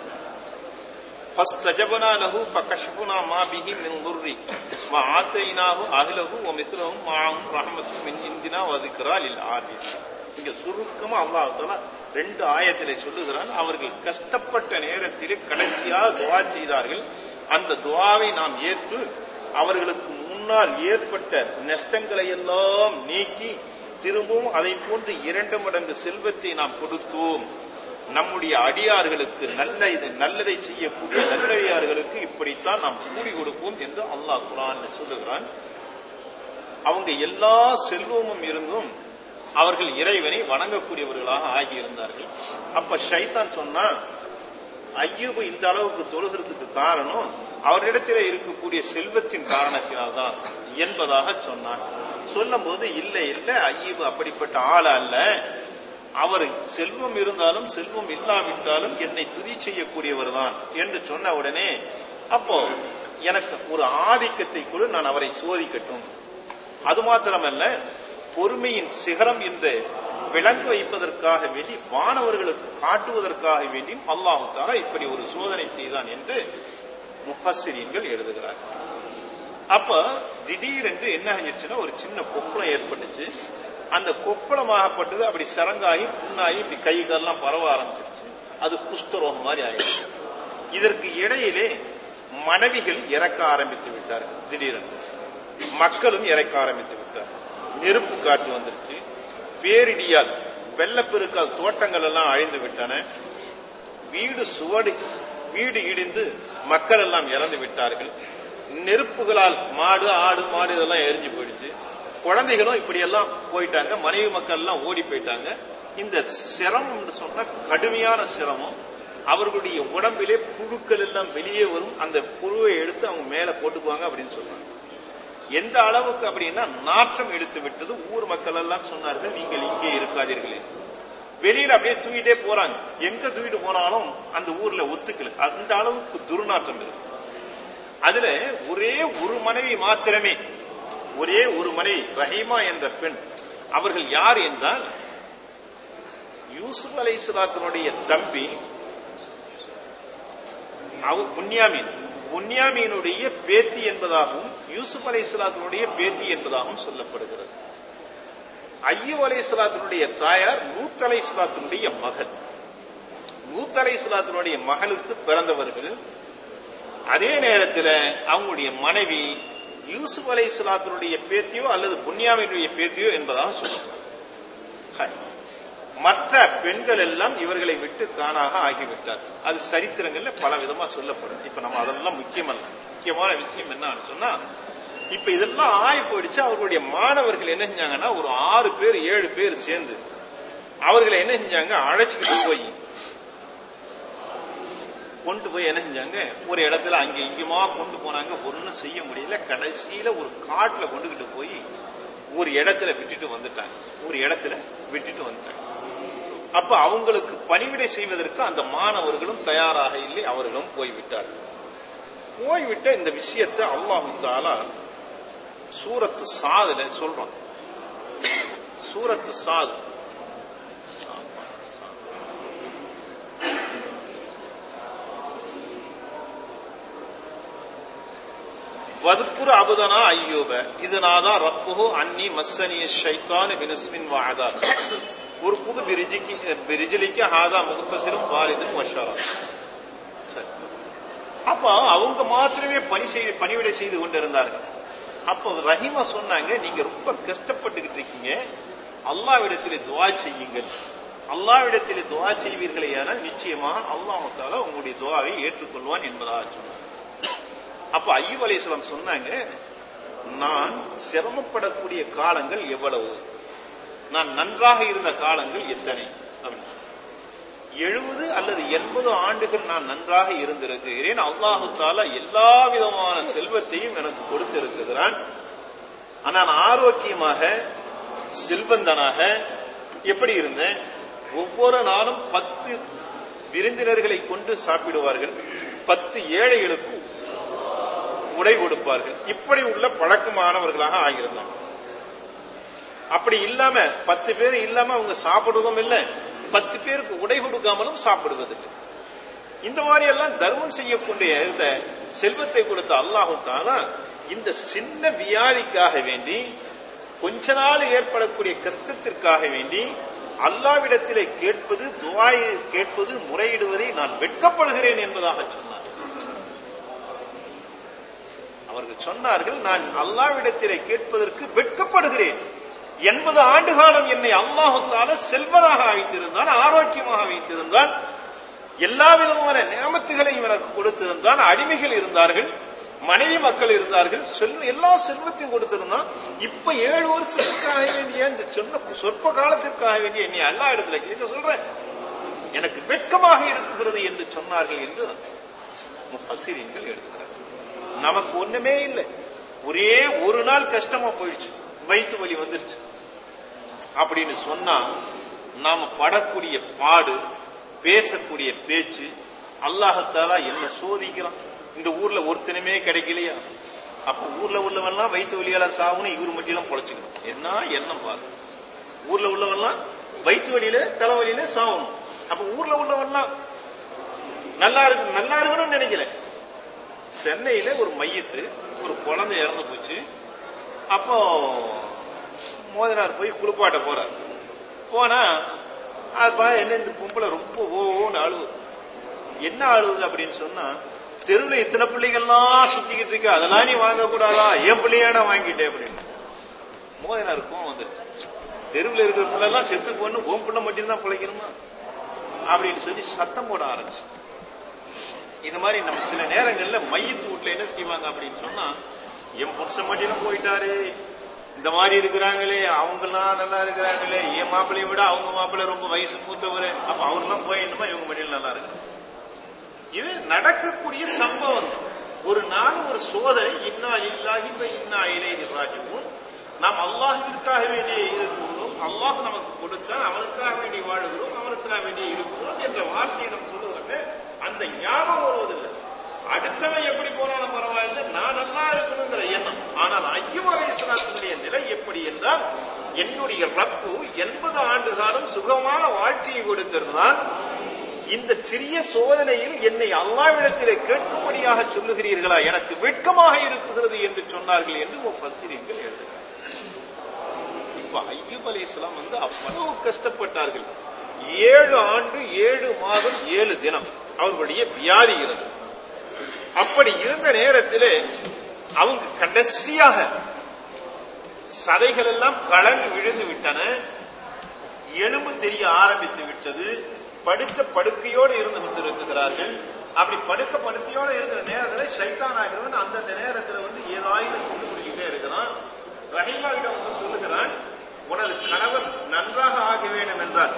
فاستجبنا له فكشفنا ما به من ضر وآتيناه أهله ومثلهم معهم رحمة من عندنا وذكرى للعابدين இங்க சுருக்கமா அல்லாஹ் தஆலா ரெண்டு ஆயத்திலே சொல்லுகிறான் அவர்கள் கஷ்டப்பட்ட நேரத்திலே கடைசியாக துவா செய்தார்கள் அந்த துவாவை நாம் ஏற்று அவர்களுக்கு முன்னால் ஏற்பட்ட நஷ்டங்களை எல்லாம் நீக்கி திரும்பவும் அதை போன்று இரண்டு மடங்கு செல்வத்தை நாம் கொடுத்தோம் நம்முடைய அடியார்களுக்கு நல்ல இது நல்லதை செய்யக்கூடிய நல்லடியார்களுக்கு இப்படித்தான் நாம் கூடி கொடுப்போம் என்று அல்லாஹ் குரான் சொல்லுகிறான் அவங்க எல்லா செல்வமும் இருந்தும் அவர்கள் இறைவனை வணங்கக்கூடியவர்களாக ஆகியிருந்தார்கள் அப்ப ஷைத்தான் சொன்னா ஐயூபு இந்த அளவுக்கு தொழுகிறதுக்கு காரணம் அவரிடத்திலே இருக்கக்கூடிய செல்வத்தின் காரணத்தினால்தான் என்பதாக சொன்னான் சொல்லும் போது இல்லை இல்லை ஐயூபு அப்படிப்பட்ட ஆள் அல்ல அவர் செல்வம் இருந்தாலும் செல்வம் இல்லாவிட்டாலும் என்னை துதி செய்யக்கூடியவர் தான் என்று சொன்ன உடனே அப்போ எனக்கு ஒரு ஆதிக்கத்தை கூட நான் அவரை சோதிக்கட்டும் அது மாத்திரமல்ல பொறுமையின் சிகரம் என்று விளங்க வைப்பதற்காக வேண்டி வானவர்களுக்கு காட்டுவதற்காக வேண்டியும் அல்லாஹு தாலா இப்படி ஒரு சோதனை செய்தான் என்று முஃபஸ்ஸிரீன்கள் எழுதுகிறார் அப்ப திடீரென்று என்ன ஆயிடுச்சுன்னா ஒரு சின்ன கொப்பளம் ஏற்பட்டுச்சு அந்த கொப்பளமாகப்பட்டது அப்படி சரங்காகி புண்ணாகி இப்படி கை காலெல்லாம் பரவ ஆரம்பிச்சிருச்சு அது குஷ்டரோகம் மாதிரி ஆயிடுச்சு இதற்கு இடையிலே மனைவிகள் இறக்க ஆரம்பித்து விட்டார் திடீரென்று மக்களும் இறக்க ஆரம்பித்து விட்டார் நெருப்பு காற்று வந்துருச்சு பேரிடியால் வெள்ளப்பெருக்கால் தோட்டங்கள் எல்லாம் அழிந்து விட்டன வீடு சுவடு வீடு இடிந்து மக்கள் எல்லாம் இறந்து விட்டார்கள் நெருப்புகளால் மாடு ஆடு மாடு இதெல்லாம் எரிஞ்சு போயிடுச்சு குழந்தைகளும் இப்படி எல்லாம் போயிட்டாங்க மனைவி மக்கள் எல்லாம் ஓடி போயிட்டாங்க இந்த சிரமம் சொன்னா கடுமையான சிரமம் அவர்களுடைய உடம்பிலே புழுக்கள் எல்லாம் வெளியே வரும் அந்த புழுவை எடுத்து அவங்க மேல போட்டுக்குவாங்க அப்படின்னு சொல்றாங்க எந்த அளவுக்கு அப்படின்னா நாற்றம் எடுத்து விட்டது ஊர் மக்கள் எல்லாம் சொன்னார்கள் நீங்கள் இங்கே இருக்காதீர்களே வெளியில அப்படியே தூக்கிட்டே போறாங்க எங்க தூக்கிட்டு போனாலும் அந்த ஊர்ல ஒத்துக்கல அந்த அளவுக்கு துர்நாற்றம் இருக்கு அதுல ஒரே ஒரு மனைவி மாத்திரமே ஒரே ஒரு மனைவி ரஹீமா என்ற பெண் அவர்கள் யார் என்றால் யூசுப் அலை தம்பி அவர் புன்யாமீன் புன்யாமீனுடைய பேத்தி என்பதாகவும் யூசுப் அலை பேத்தி என்பதாகவும் சொல்லப்படுகிறது ஐயூப் அலை சலாத்தினுடைய தாயார் லூத் அலை சலாத்தினுடைய மகள் லூத் அலை சலாத்தினுடைய மகளுக்கு பிறந்தவர்கள் அதே நேரத்தில் அவங்களுடைய மனைவி யூசுப் அலை சலாத்தினுடைய பேத்தியோ அல்லது புன்யாமினுடைய பேத்தியோ என்பதாக சொல்லப்படுகிறது மற்ற பெண்கள் எல்லாம் இவர்களை விட்டு தானாக ஆகிவிட்டார் அது சரித்திரங்கள்ல பல விதமா சொல்லப்படும் இப்ப நம்ம அதெல்லாம் முக்கியமல்ல முக்கியமான விஷயம் என்னன்னு சொன்னா இப்ப இதெல்லாம் ஆகி போயிடுச்சு அவர்களுடைய மாணவர்கள் என்ன செஞ்சாங்கன்னா ஒரு ஆறு பேர் ஏழு பேர் சேர்ந்து அவர்களை என்ன செஞ்சாங்க அழைச்சிட்டு போய் கொண்டு போய் என்ன செஞ்சாங்க ஒரு இடத்துல அங்க இங்குமா கொண்டு போனாங்க ஒன்னும் செய்ய முடியல கடைசியில ஒரு காட்டுல கொண்டுகிட்டு போய் ஒரு இடத்துல விட்டுட்டு வந்துட்டாங்க ஒரு இடத்துல விட்டுட்டு வந்துட்டாங்க அப்ப அவங்களுக்கு பணிவிடை செய்வதற்கு அந்த மாணவர்களும் தயாராக இல்லை அவர்களும் போய்விட்டார்கள் போய்விட்ட இந்த விஷயத்தை அல்லாஹு தாலா சூரத்து சாதுல சொல்றான் சூரத்து சாது வதுக்குரு அபுதனா ஐயோப இதனாதா ரப்புஹு அன்னி மஸ்ஸனிய ஷைத்தான் பினஸ்மின் வாதா ஒரு புது பிரிஜிக்கு பிரிஜிலிக்கு ஹாதா முகத்தசிலும் வாலிதும் வஷாரா சரி அப்ப அவங்க மாத்திரமே பணி செய்து பணிவிடை செய்து கொண்டிருந்தார்கள் அப்போ ரஹீமா சொன்னாங்க நீங்க ரொம்ப கஷ்டப்பட்டுக்கிட்டு இருக்கீங்க அல்லாவிடத்திலே துவா செய்யுங்கள் அல்லாவிடத்திலே துவா செய்வீர்களே ஆனால் நிச்சயமாக அல்லாஹால உங்களுடைய துவாவை ஏற்றுக்கொள்வான் என்பதாக சொன்னார் அப்ப ஐயூப் அலிஸ்லாம் சொன்னாங்க நான் சிரமப்படக்கூடிய காலங்கள் எவ்வளவு நான் நன்றாக இருந்த காலங்கள் எத்தனை அப்படின்னு எழுபது அல்லது எண்பது ஆண்டுகள் நான் நன்றாக இருந்திருக்கிறேன் அல்லாஹு தாலா எல்லா விதமான செல்வத்தையும் எனக்கு கொடுத்திருக்கிறான் நான் ஆரோக்கியமாக செல்வந்தனாக எப்படி இருந்தேன் ஒவ்வொரு நாளும் பத்து விருந்தினர்களை கொண்டு சாப்பிடுவார்கள் பத்து ஏழைகளுக்கு உடை கொடுப்பார்கள் இப்படி உள்ள பழக்கமானவர்களாக ஆகியிருந்தாங்க அப்படி இல்லாம பத்து பேர் இல்லாம அவங்க சாப்பிடுவதும் இல்லை பத்து பேருக்கு உடை கொடுக்காமலும் சாப்பிடுவதில்லை இந்த மாதிரி எல்லாம் தர்மம் செய்யக்கூடிய இந்த செல்வத்தை கொடுத்த அல்லாஹு தானா இந்த சின்ன வியாதிக்காக வேண்டி கொஞ்ச நாள் ஏற்படக்கூடிய கஷ்டத்திற்காக வேண்டி அல்லாவிடத்திலே கேட்பது துவாய் கேட்பது முறையிடுவதை நான் வெட்கப்படுகிறேன் என்பதாக சொன்னார் அவர்கள் சொன்னார்கள் நான் அல்லாவிடத்திலே கேட்பதற்கு வெட்கப்படுகிறேன் எண்பது ஆண்டு காலம் என்னை அல்லாஹால செல்வனாக வைத்திருந்தான் ஆரோக்கியமாக வைத்திருந்தான் எல்லா விதமான நியமத்துகளையும் எனக்கு கொடுத்திருந்தான் அடிமைகள் இருந்தார்கள் மனைவி மக்கள் இருந்தார்கள் செல்வ எல்லா செல்வத்தையும் கொடுத்திருந்தான் இப்ப ஏழு வருஷத்துக்காக வேண்டிய இந்த சொன்ன சொற்ப காலத்திற்காக வேண்டிய என்னை எல்லா இடத்துல கேட்க சொல்றேன் எனக்கு வெட்கமாக இருக்கிறது என்று சொன்னார்கள் என்று முஃபசிரியர்கள் எடுக்கிறார்கள் நமக்கு ஒண்ணுமே இல்லை ஒரே ஒரு நாள் கஷ்டமா போயிடுச்சு வயிற்று வலி வந்துருச்சு அப்படின்னு சொன்னா நாம படக்கூடிய பாடு பேசக்கூடிய பேச்சு அல்லாஹத்தாலா என்ன சோதிக்கிறான் இந்த ஊர்ல ஒருத்தனுமே கிடைக்கலையா அப்ப ஊர்ல உள்ளவெல்லாம் வயிற்று வலியால சாவுன்னு இவர் மட்டும் பொழைச்சுக்கணும் என்ன எண்ணம் பாரு ஊர்ல உள்ளவெல்லாம் வயிற்று வலியில தலைவலியில சாவணும் அப்ப ஊர்ல உள்ளவெல்லாம் நல்லா இருக்கு நல்லா இருக்கணும்னு நினைக்கல சென்னையில ஒரு மையத்து ஒரு குழந்தை இறந்து போச்சு அப்போ மோதினார் போய் குளிப்பாட்ட போறார் போனா அது பா என்ன இந்த பொம்பளை ரொம்ப ஓன்னு அழுவுது என்ன அழுவுது அப்படின்னு சொன்னா தெருவில் இத்தனை பிள்ளைகள்லாம் சுத்திக்கிட்டு இருக்கு அதெல்லாம் நீ வாங்க கூடாதா என் பிள்ளையாடா வாங்கிட்டேன் அப்படின்னு மோதினார் கோவம் வந்துருச்சு தெருவில் இருக்கிற பிள்ளை எல்லாம் செத்து போன்னு ஓம் பிள்ளை மட்டும்தான் பிழைக்கணுமா அப்படின்னு சொல்லி சத்தம் போட ஆரம்பிச்சு இது மாதிரி நம்ம சில நேரங்கள்ல மையத்து வீட்டுல என்ன செய்வாங்க அப்படின்னு சொன்னா என் புருஷன் மட்டும் போயிட்டாரு இந்த மாதிரி இருக்கிறாங்களே அவங்கெல்லாம் நல்லா இருக்கிறாங்களே என் மாப்பிள்ளைய விட அவங்க மாப்பிள்ளை ரொம்ப வயசு மூத்தவர் அப்ப அவர்லாம் போயிடணுமா இவங்க மட்டும் நல்லா இருக்கு இது நடக்கக்கூடிய சம்பவம் ஒரு நாள் ஒரு சோதனை இன்னா இல்லாஹி வ இன்னா இலைஹி ராஜிஊன் நாம் அல்லாஹ்விற்காக வேண்டிய இருக்கிறோம் அல்லாஹ் நமக்கு கொடுத்தான் அவனுக்காக வேண்டி வாழுகிறோம் அவனுக்காக வேண்டிய இருக்கிறோம் என்ற வார்த்தையை நம்ம சொல்லுகிறோமே அந்த ஞாபகம் வருவதில்லை அடுத்தவன் எப்படி போனாலும் பரவாயில்லை நான் நல்லா இருக்கணுங்கிற எண்ணம் ஆனால் ஐயம் அலைசலாத்தினுடைய நிலை எப்படி என்றால் என்னுடைய ரப்பு எண்பது ஆண்டு காலம் சுகமான வாழ்க்கையை கொடுத்திருந்தான் இந்த சிறிய சோதனையில் என்னை அல்லாவிடத்திலே கேட்கும்படியாக சொல்லுகிறீர்களா எனக்கு வெட்கமாக இருக்குகிறது என்று சொன்னார்கள் என்று முஃபஸ்ஸிரீன்கள் எழுதுகிறார் இப்ப ஐயூப் அலைஹிஸ்ஸலாம் வந்து அவ்வளவு கஷ்டப்பட்டார்கள் ஏழு ஆண்டு ஏழு மாதம் ஏழு தினம் அவர்களுடைய வியாதி இருந்தது அப்படி இருந்த நேரத்திலே அவங்க கடைசியாக சதைகள் எல்லாம் கலண்டு விழுந்து விட்டன எலும்பு தெரிய ஆரம்பித்து விட்டது படுத்த படுக்கையோடு இருந்து கொண்டிருக்கிறார்கள் அப்படி படுக்க படுக்கையோடு இருக்கிற நேரத்தில் சைத்தான் ஆகிறவன் அந்தந்த நேரத்தில் வந்து ஏதாயிரம் சொல்லி கொடுக்கிட்டே இருக்கிறான் ரஹீமாவிடம் வந்து சொல்லுகிறான் உனது கணவன் நன்றாக ஆக வேண்டும் என்றால்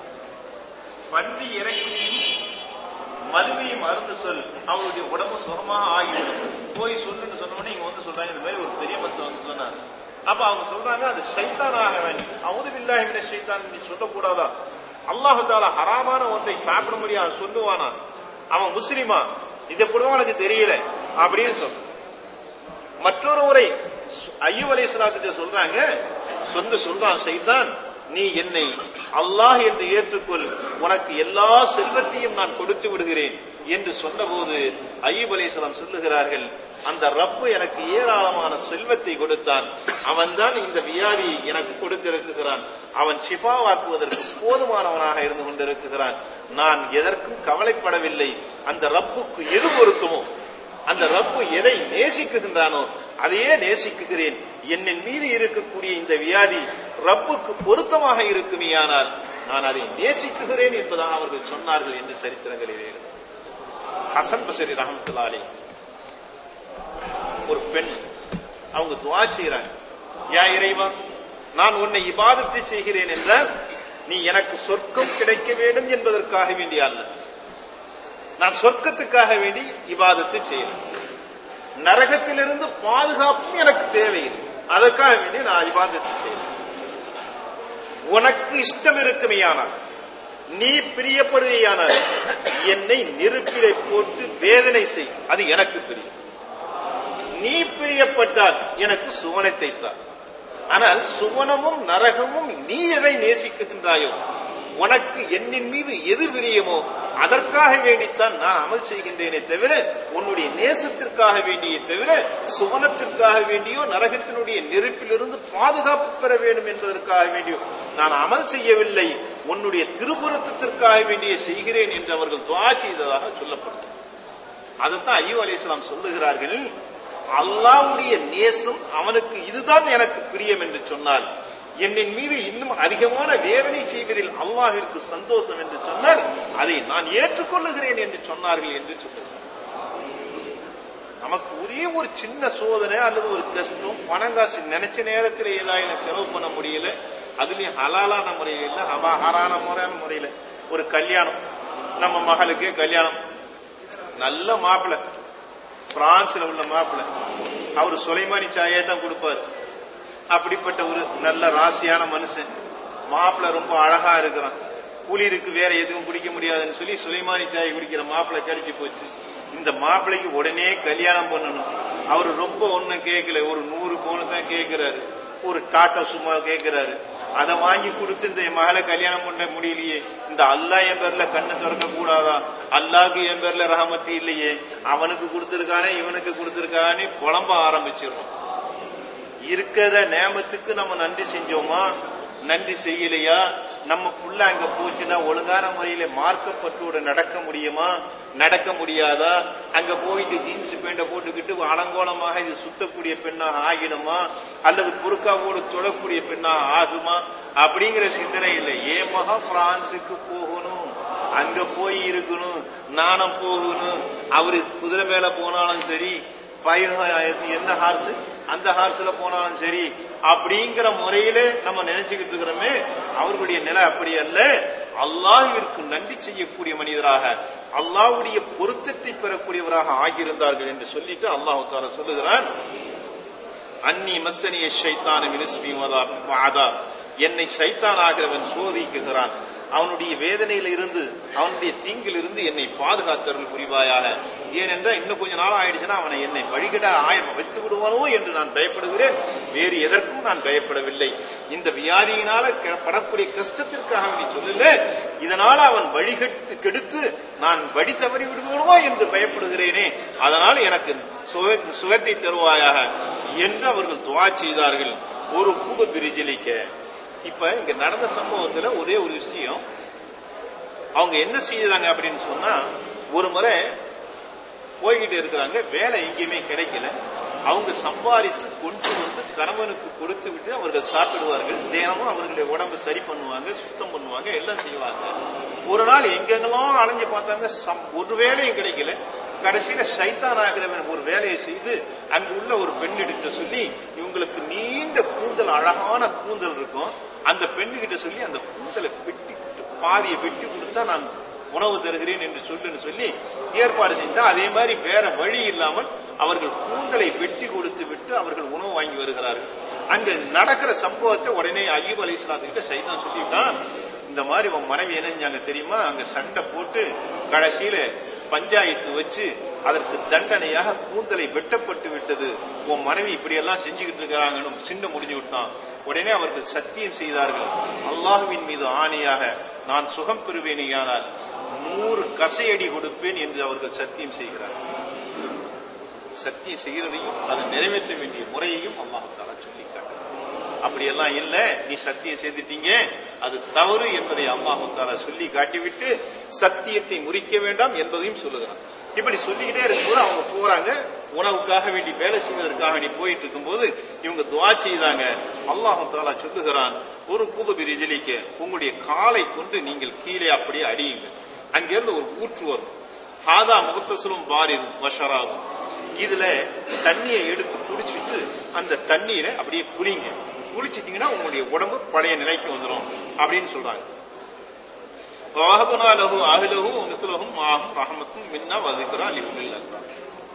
பன்றி இறைச்சியும் மதுவையும் மருந்து சொல் அவருடைய உடம்பு சுகமாக ஆகிவிடும் போய் சொல்லுன்னு சொன்னோடனே இங்க வந்து சொல்றாங்க இந்த மாதிரி ஒரு பெரிய மனுஷன் வந்து சொன்னாங்க அப்ப அவங்க சொல்றாங்க அது சைத்தான் ஆக வேண்டும் அவுது பில்லாஹிமின சைத்தான் நீ சொல்லக்கூடாதா அல்லாஹு தாலா ஹராமான ஒன்றை சாப்பிட முடியாது சொல்லுவானா அவன் முஸ்லிமா இதை கூட உனக்கு தெரியல அப்படின்னு சொல்ல மற்றொரு முறை ஐயூப் அலைஹிஸ்ஸலாத்திட்ட சொல்றாங்க சொந்த சொல்றான் சைத்தான் நீ என்னை அல்லாஹ் என்று ஏற்றுக்கொள் உனக்கு எல்லா செல்வத்தையும் நான் கொடுத்து விடுகிறேன் என்று சொன்னபோது ஐயூப் அலைஹிஸ்ஸலாம் சொல்லுகிறார்கள் அந்த ரப்பு எனக்கு ஏராளமான செல்வத்தை கொடுத்தான் அவன்தான் இந்த வியாதியை எனக்கு கொடுத்திருக்கிறான் அவன் ஷிஃபாவாக்குவதற்கு போதுமானவனாக இருந்து கொண்டிருக்கிறான் நான் எதற்கும் கவலைப்படவில்லை அந்த ரப்புக்கு எது பொருத்தமோ அந்த ரப்பு எதை நேசிக்குகின்றானோ அதையே நேசிக்குகிறேன் என்னின் மீது இருக்கக்கூடிய இந்த வியாதி ரப்புக்கு பொருத்தமாக இருக்குமேயானால் நான் அதை நேசிக்குகிறேன் என்பதாக அவர்கள் சொன்னார்கள் என்று சரித்திரங்களில் எழுது ஹசன் பசரி ரஹமத்துல்லாலே ஒரு பெண் அவங்க துவா செய்யறாங்க யா இறைவா நான் உன்னை இபாதத்தை செய்கிறேன் என்றால் நீ எனக்கு சொர்க்கம் கிடைக்க வேண்டும் என்பதற்காக வேண்டிய அல்ல நான் சொர்க்கத்துக்காக வேண்டி இபாதத்தை செய்யறேன் நரகத்திலிருந்து பாதுகாப்பும் எனக்கு தேவையில்லை அதற்காக வேண்டி நான் இபாதத்தை செய்யறேன் உனக்கு இஷ்டம் இருக்குமேயானால் நீ பிரியப்படுவையானால் என்னை நெருப்பிலை போட்டு வேதனை செய் அது எனக்கு பிரியம் நீ பிரியப்பட்டால் எனக்கு சுவனத்தை தான் ஆனால் சுவனமும் நரகமும் நீ எதை நேசிக்குகின்றாயோ உனக்கு என்னின் மீது எது விரியமோ அதற்காக வேண்டித்தான் நான் அமல் செய்கின்றேனே தவிர உன்னுடைய நேசத்திற்காக வேண்டியே தவிர சுவனத்திற்காக வேண்டியோ நரகத்தினுடைய நெருப்பிலிருந்து பாதுகாப்பு பெற வேண்டும் என்பதற்காக வேண்டியோ நான் அமல் செய்யவில்லை உன்னுடைய திருப்புறத்திற்காக வேண்டிய செய்கிறேன் என்று அவர்கள் துவா செய்ததாக சொல்லப்படும் அதைத்தான் ஐயோ அலிஸ்லாம் சொல்லுகிறார்கள் அல்லாவுடைய நேசம் அவனுக்கு இதுதான் எனக்கு பிரியம் என்று சொன்னால் என்னின் மீது இன்னும் அதிகமான வேதனை செய்வதில் அல்லாஹிற்கு சந்தோஷம் என்று சொன்னால் அதை நான் ஏற்றுக்கொள்ளுகிறேன் என்று சொன்னார்கள் என்று சொல்லுகிறார் நமக்கு ஒரே ஒரு சின்ன சோதனை அல்லது ஒரு கஷ்டம் பணங்காசு நினைச்ச நேரத்தில் ஏதாவது செலவு பண்ண முடியல அதுலயும் ஹலாலான முறையில் இல்ல ஹரான முறையான முறையில ஒரு கல்யாணம் நம்ம மகளுக்கே கல்யாணம் நல்ல மாப்பிள்ளை பிரான்ஸ்ல உள்ள மாப்பிள்ளை அவர் சுலைமானி சாயே தான் கொடுப்பாரு அப்படிப்பட்ட ஒரு நல்ல ராசியான மனுஷன் மாப்பிள்ளை ரொம்ப அழகா இருக்கிறான் குளிருக்கு வேற எதுவும் குடிக்க முடியாதுன்னு சொல்லி சுலைமானி சாய் குடிக்கிற மாப்பிள்ளை கிடைச்சு போச்சு இந்த மாப்பிள்ளைக்கு உடனே கல்யாணம் பண்ணணும் அவர் ரொம்ப ஒண்ணும் கேட்கல ஒரு நூறு பவுன் தான் கேட்கிறாரு ஒரு டாட்டா சும்மா கேட்கிறாரு அதை வாங்கி கொடுத்து இந்த என் மகளை கல்யாணம் பண்ண முடியலையே இந்த அல்லா என் பேர்ல கண்ணை திறக்க கூடாதா அல்லாக்கு என் பேர்ல ரஹமத்து இல்லையே அவனுக்கு கொடுத்திருக்கானே இவனுக்கு கொடுத்திருக்கானே புலம்ப ஆரம்பிச்சிடும் இருக்கிற நேமத்துக்கு நம்ம நன்றி செஞ்சோமா நன்றி செய்யலையா நம்ம புள்ள அங்க போச்சுன்னா ஒழுங்கான முறையில மார்க்கப்பட்டோட நடக்க முடியுமா நடக்க முடியாதா அங்க போயிட்டு ஜீன்ஸ் பேண்ட போட்டுக்கிட்டு அலங்கோலமாக இது சுத்தக்கூடிய பெண்ணாக ஆகிடுமா அல்லது புருக்காவோடு தொடக்கூடிய பெண்ணாக ஆகுமா அப்படிங்கிற சிந்தனை இல்லை ஏன் மகா பிரான்சுக்கு போகணும் அங்க போய் இருக்கணும் நானும் போகணும் அவரு குதிரை மேல போனாலும் சரி ஃபைவ் எந்த ஹார்ஸ் அந்த ஹார்ஸ்ல போனாலும் சரி அப்படிங்கிற முறையில நம்ம நினைச்சுக்கிட்டு இருக்கிறோமே அவர்களுடைய நிலை அப்படி அல்ல அல்லாஹ்விற்கு நன்றி செய்யக்கூடிய மனிதராக அல்லாஹ்வுடைய பொருத்தத்தை பெறக்கூடியவராக ஆகியிருந்தார்கள் என்று சொல்லிட்டு அல்லாஹு தாலா சொல்லுகிறான் அன்னி மஸ்ஸனிய ஷைத்தான மினிஸ்மி வாதா என்னை சைத்தான் ஆகிறவன் சோதிக்குகிறான் அவனுடைய வேதனையில இருந்து அவனுடைய தீங்கில் இருந்து என்னை பாதுகாத்தருள் புரிவாயாக ஏனென்றால் இன்னும் கொஞ்ச நாள் ஆயிடுச்சுன்னா அவனை என்னை வழிகட ஆயம் வைத்து விடுவானோ என்று நான் பயப்படுகிறேன் வேறு எதற்கும் நான் பயப்படவில்லை இந்த வியாதியினால கெ- படக்கூடிய கஷ்டத்திற்காக நீ சொல்லல இதனால அவன் வழிகட்டு கெடுத்து நான் வழி தவறி விடுவானோ என்று பயப்படுகிறேனே அதனால் எனக்கு சுக- சுகத்தை தருவாயாக என்று அவர்கள் துவா செய்தார்கள் ஒரு புது பிரிஜிலிக்க இப்ப இங்க நடந்த சம்பவத்துல ஒரே ஒரு விஷயம் அவங்க என்ன செய்தாங்க அப்படின்னு சொன்னா ஒரு முறை போய்கிட்டு இருக்கிறாங்க வேலை எங்கேயுமே கிடைக்கல அவங்க சம்பாதித்து கொண்டு வந்து கணவனுக்கு கொடுத்து விட்டு அவர்கள் சாப்பிடுவார்கள் தினமும் அவர்களுடைய உடம்பு சரி பண்ணுவாங்க சுத்தம் பண்ணுவாங்க எல்லாம் செய்வாங்க ஒரு நாள் எங்கெங்கெல்லாம் அலைஞ்சு பார்த்தாங்க சம்- ஒரு வேலையும் கிடைக்கல கடைசியில சைத்தான் ஆகிறவன் ஒரு வேலையை செய்து அங்கு உள்ள ஒரு பெண் எடுக்க சொல்லி இவங்களுக்கு நீண்ட கூந்தல் அழகான கூந்தல் இருக்கும் அந்த பெண்ணுகிட்ட சொல்லி அந்த கூந்தலை வெட்டி பாதியை வெட்டி கொடுத்தா நான் உணவு தருகிறேன் என்று சொல்லுன்னு சொல்லி ஏற்பாடு செஞ்சா அதே மாதிரி வேற வழி இல்லாமல் அவர்கள் கூந்தலை வெட்டி கொடுத்து விட்டு அவர்கள் உணவு வாங்கி வருகிறார்கள் அங்க நடக்கிற சம்பவத்தை உடனே ஐயூப் அலி இஸ்லாத்துக்கிட்ட சைதான் சொல்லிட்டான் இந்த மாதிரி உன் மனைவி என்ன செஞ்சாங்க தெரியுமா அங்க சண்டை போட்டு கடைசியில பஞ்சாயத்து வச்சு அதற்கு தண்டனையாக கூந்தலை வெட்டப்பட்டு விட்டது உன் மனைவி இப்படி எல்லாம் செஞ்சுக்கிட்டு இருக்கிறாங்கன்னு சின்ன முடிஞ்சு விட்டான் உடனே அவர்கள் சத்தியம் செய்தார்கள் அல்லாஹுவின் மீது ஆணையாக நான் சுகம் பெறுவேனேயானால் நூறு கசையடி கொடுப்பேன் என்று அவர்கள் சத்தியம் செய்கிறார்கள் சத்தியம் செய்கிறதையும் அதை நிறைவேற்ற வேண்டிய முறையையும் அல்லாஹால சொல்லி காட்டுறான் அப்படியெல்லாம் இல்ல நீ சத்தியம் செய்துட்டீங்க அது தவறு என்பதை அல்லாஹு தாலா சொல்லி காட்டிவிட்டு சத்தியத்தை முறிக்க வேண்டாம் என்பதையும் சொல்லுகிறான் இப்படி சொல்லிக்கிட்டே இருக்கும்போது அவங்க போறாங்க உணவுக்காக வேண்டி வேலை செய்வதற்காக வேண்டி போயிட்டு இருக்கும்போது இவங்க துவா செய்தாங்க அல்லாஹு தாலா சொல்லுகிறான் ஒரு புது பிரிஜலிக்க உங்களுடைய காலை கொண்டு நீங்கள் கீழே அப்படியே அடியுங்க அங்கிருந்து ஒரு ஊற்று வரும் ஹாதா முகத்தசலும் பாரிதும் வஷராகும் இதுல தண்ணியை எடுத்து குடிச்சிட்டு அந்த தண்ணீரை அப்படியே குளிங்க குளிச்சிட்டீங்கன்னா உங்களுடைய உடம்பு பழைய நிலைக்கு வந்துடும் அப்படின்னு சொல்றாங்க வாஹபனா லஹு அஹ்லஹு மித்லஹும் மாஹும் ரஹமத்தும் மின்னா வதிக்ரா லிகுலில் அல்பாப்.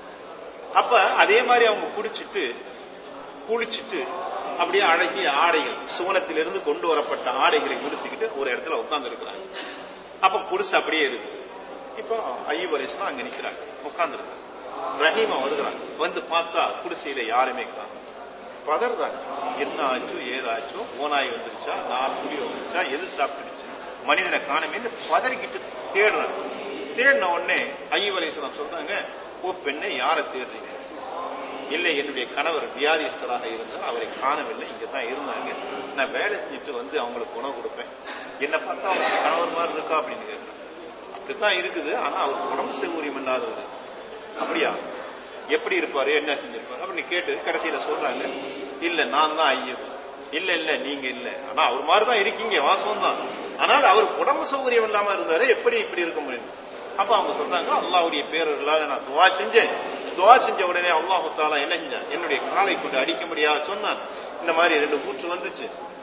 அப்ப அதே மாதிரி அவங்க குடிச்சிட்டு குளிச்சிட்டு அப்படியே அழகிய ஆடைகள் சுவனத்திலிருந்து கொண்டு வரப்பட்ட ஆடைகளை உடுத்திக்கிட்டு ஒரு இடத்துல உட்கார்ந்து இருக்கிறாங்க அப்ப குடிசை அப்படியே இருக்கு இப்போ ஐயூப் அலிஸ்லாம் அங்க நிக்கிறாங்க உட்கார்ந்து ரஹீமா வருகிறாங்க வந்து பார்த்தா குடிசையில யாருமே காணும் பதறாங்க என்ன ஆச்சோ ஏதாச்சோ ஓனாய் வந்துருச்சா நாலு குடி வந்துருச்சா எது சாப்பிட்டுருச்சு மனிதனை காணுமேன்னு பதறிக்கிட்டு தேடுறாங்க தேடின உடனே ஐயூப் அலிஸ்லாம் சொல்றாங்க ஓ பெண்ணை யாரை தேடுறீங்க இல்லை என்னுடைய கணவர் வியாதிஸ்தராக இருந்தார் அவரை காணவில்லை இங்க தான் இருந்தாங்க நான் வேலை செஞ்சுட்டு வந்து அவங்களுக்கு உணவு கொடுப்பேன் என்ன பார்த்தா அவங்க கணவர் மாதிரி இருக்கா அப்படின்னு கேட்கிறேன் அப்படித்தான் இருக்குது ஆனா அவருக்கு உடம்பு சௌகரியம் இல்லாதவர் அப்படியா எப்படி இருப்பாரு என்ன செஞ்சிருப்பாரு அப்படின்னு கேட்டு கடைசியில சொல்றாங்க இல்ல நான் தான் ஐயன் இல்ல இல்ல நீங்க இல்ல ஆனா அவர் மாதிரி தான் இருக்கீங்க வாசம் தான் ஆனால் அவருக்கு உடம்பு சௌகரியம் இல்லாம இருந்தாரு எப்படி இப்படி இருக்க முடியும் அப்ப அவங்க சொல்றாங்க அல்லாஹ்வுடைய பேரர்களால நான் துவா செஞ்சேன் துவா செஞ்ச உடனே அல்லாஹு தாலா என்ன செஞ்சான் என்னுடைய காலை கொண்டு அடிக்க முடியாத சொன்னான் இந்த மாதிரி ரெண்டு ஊற்று வந்துச்சு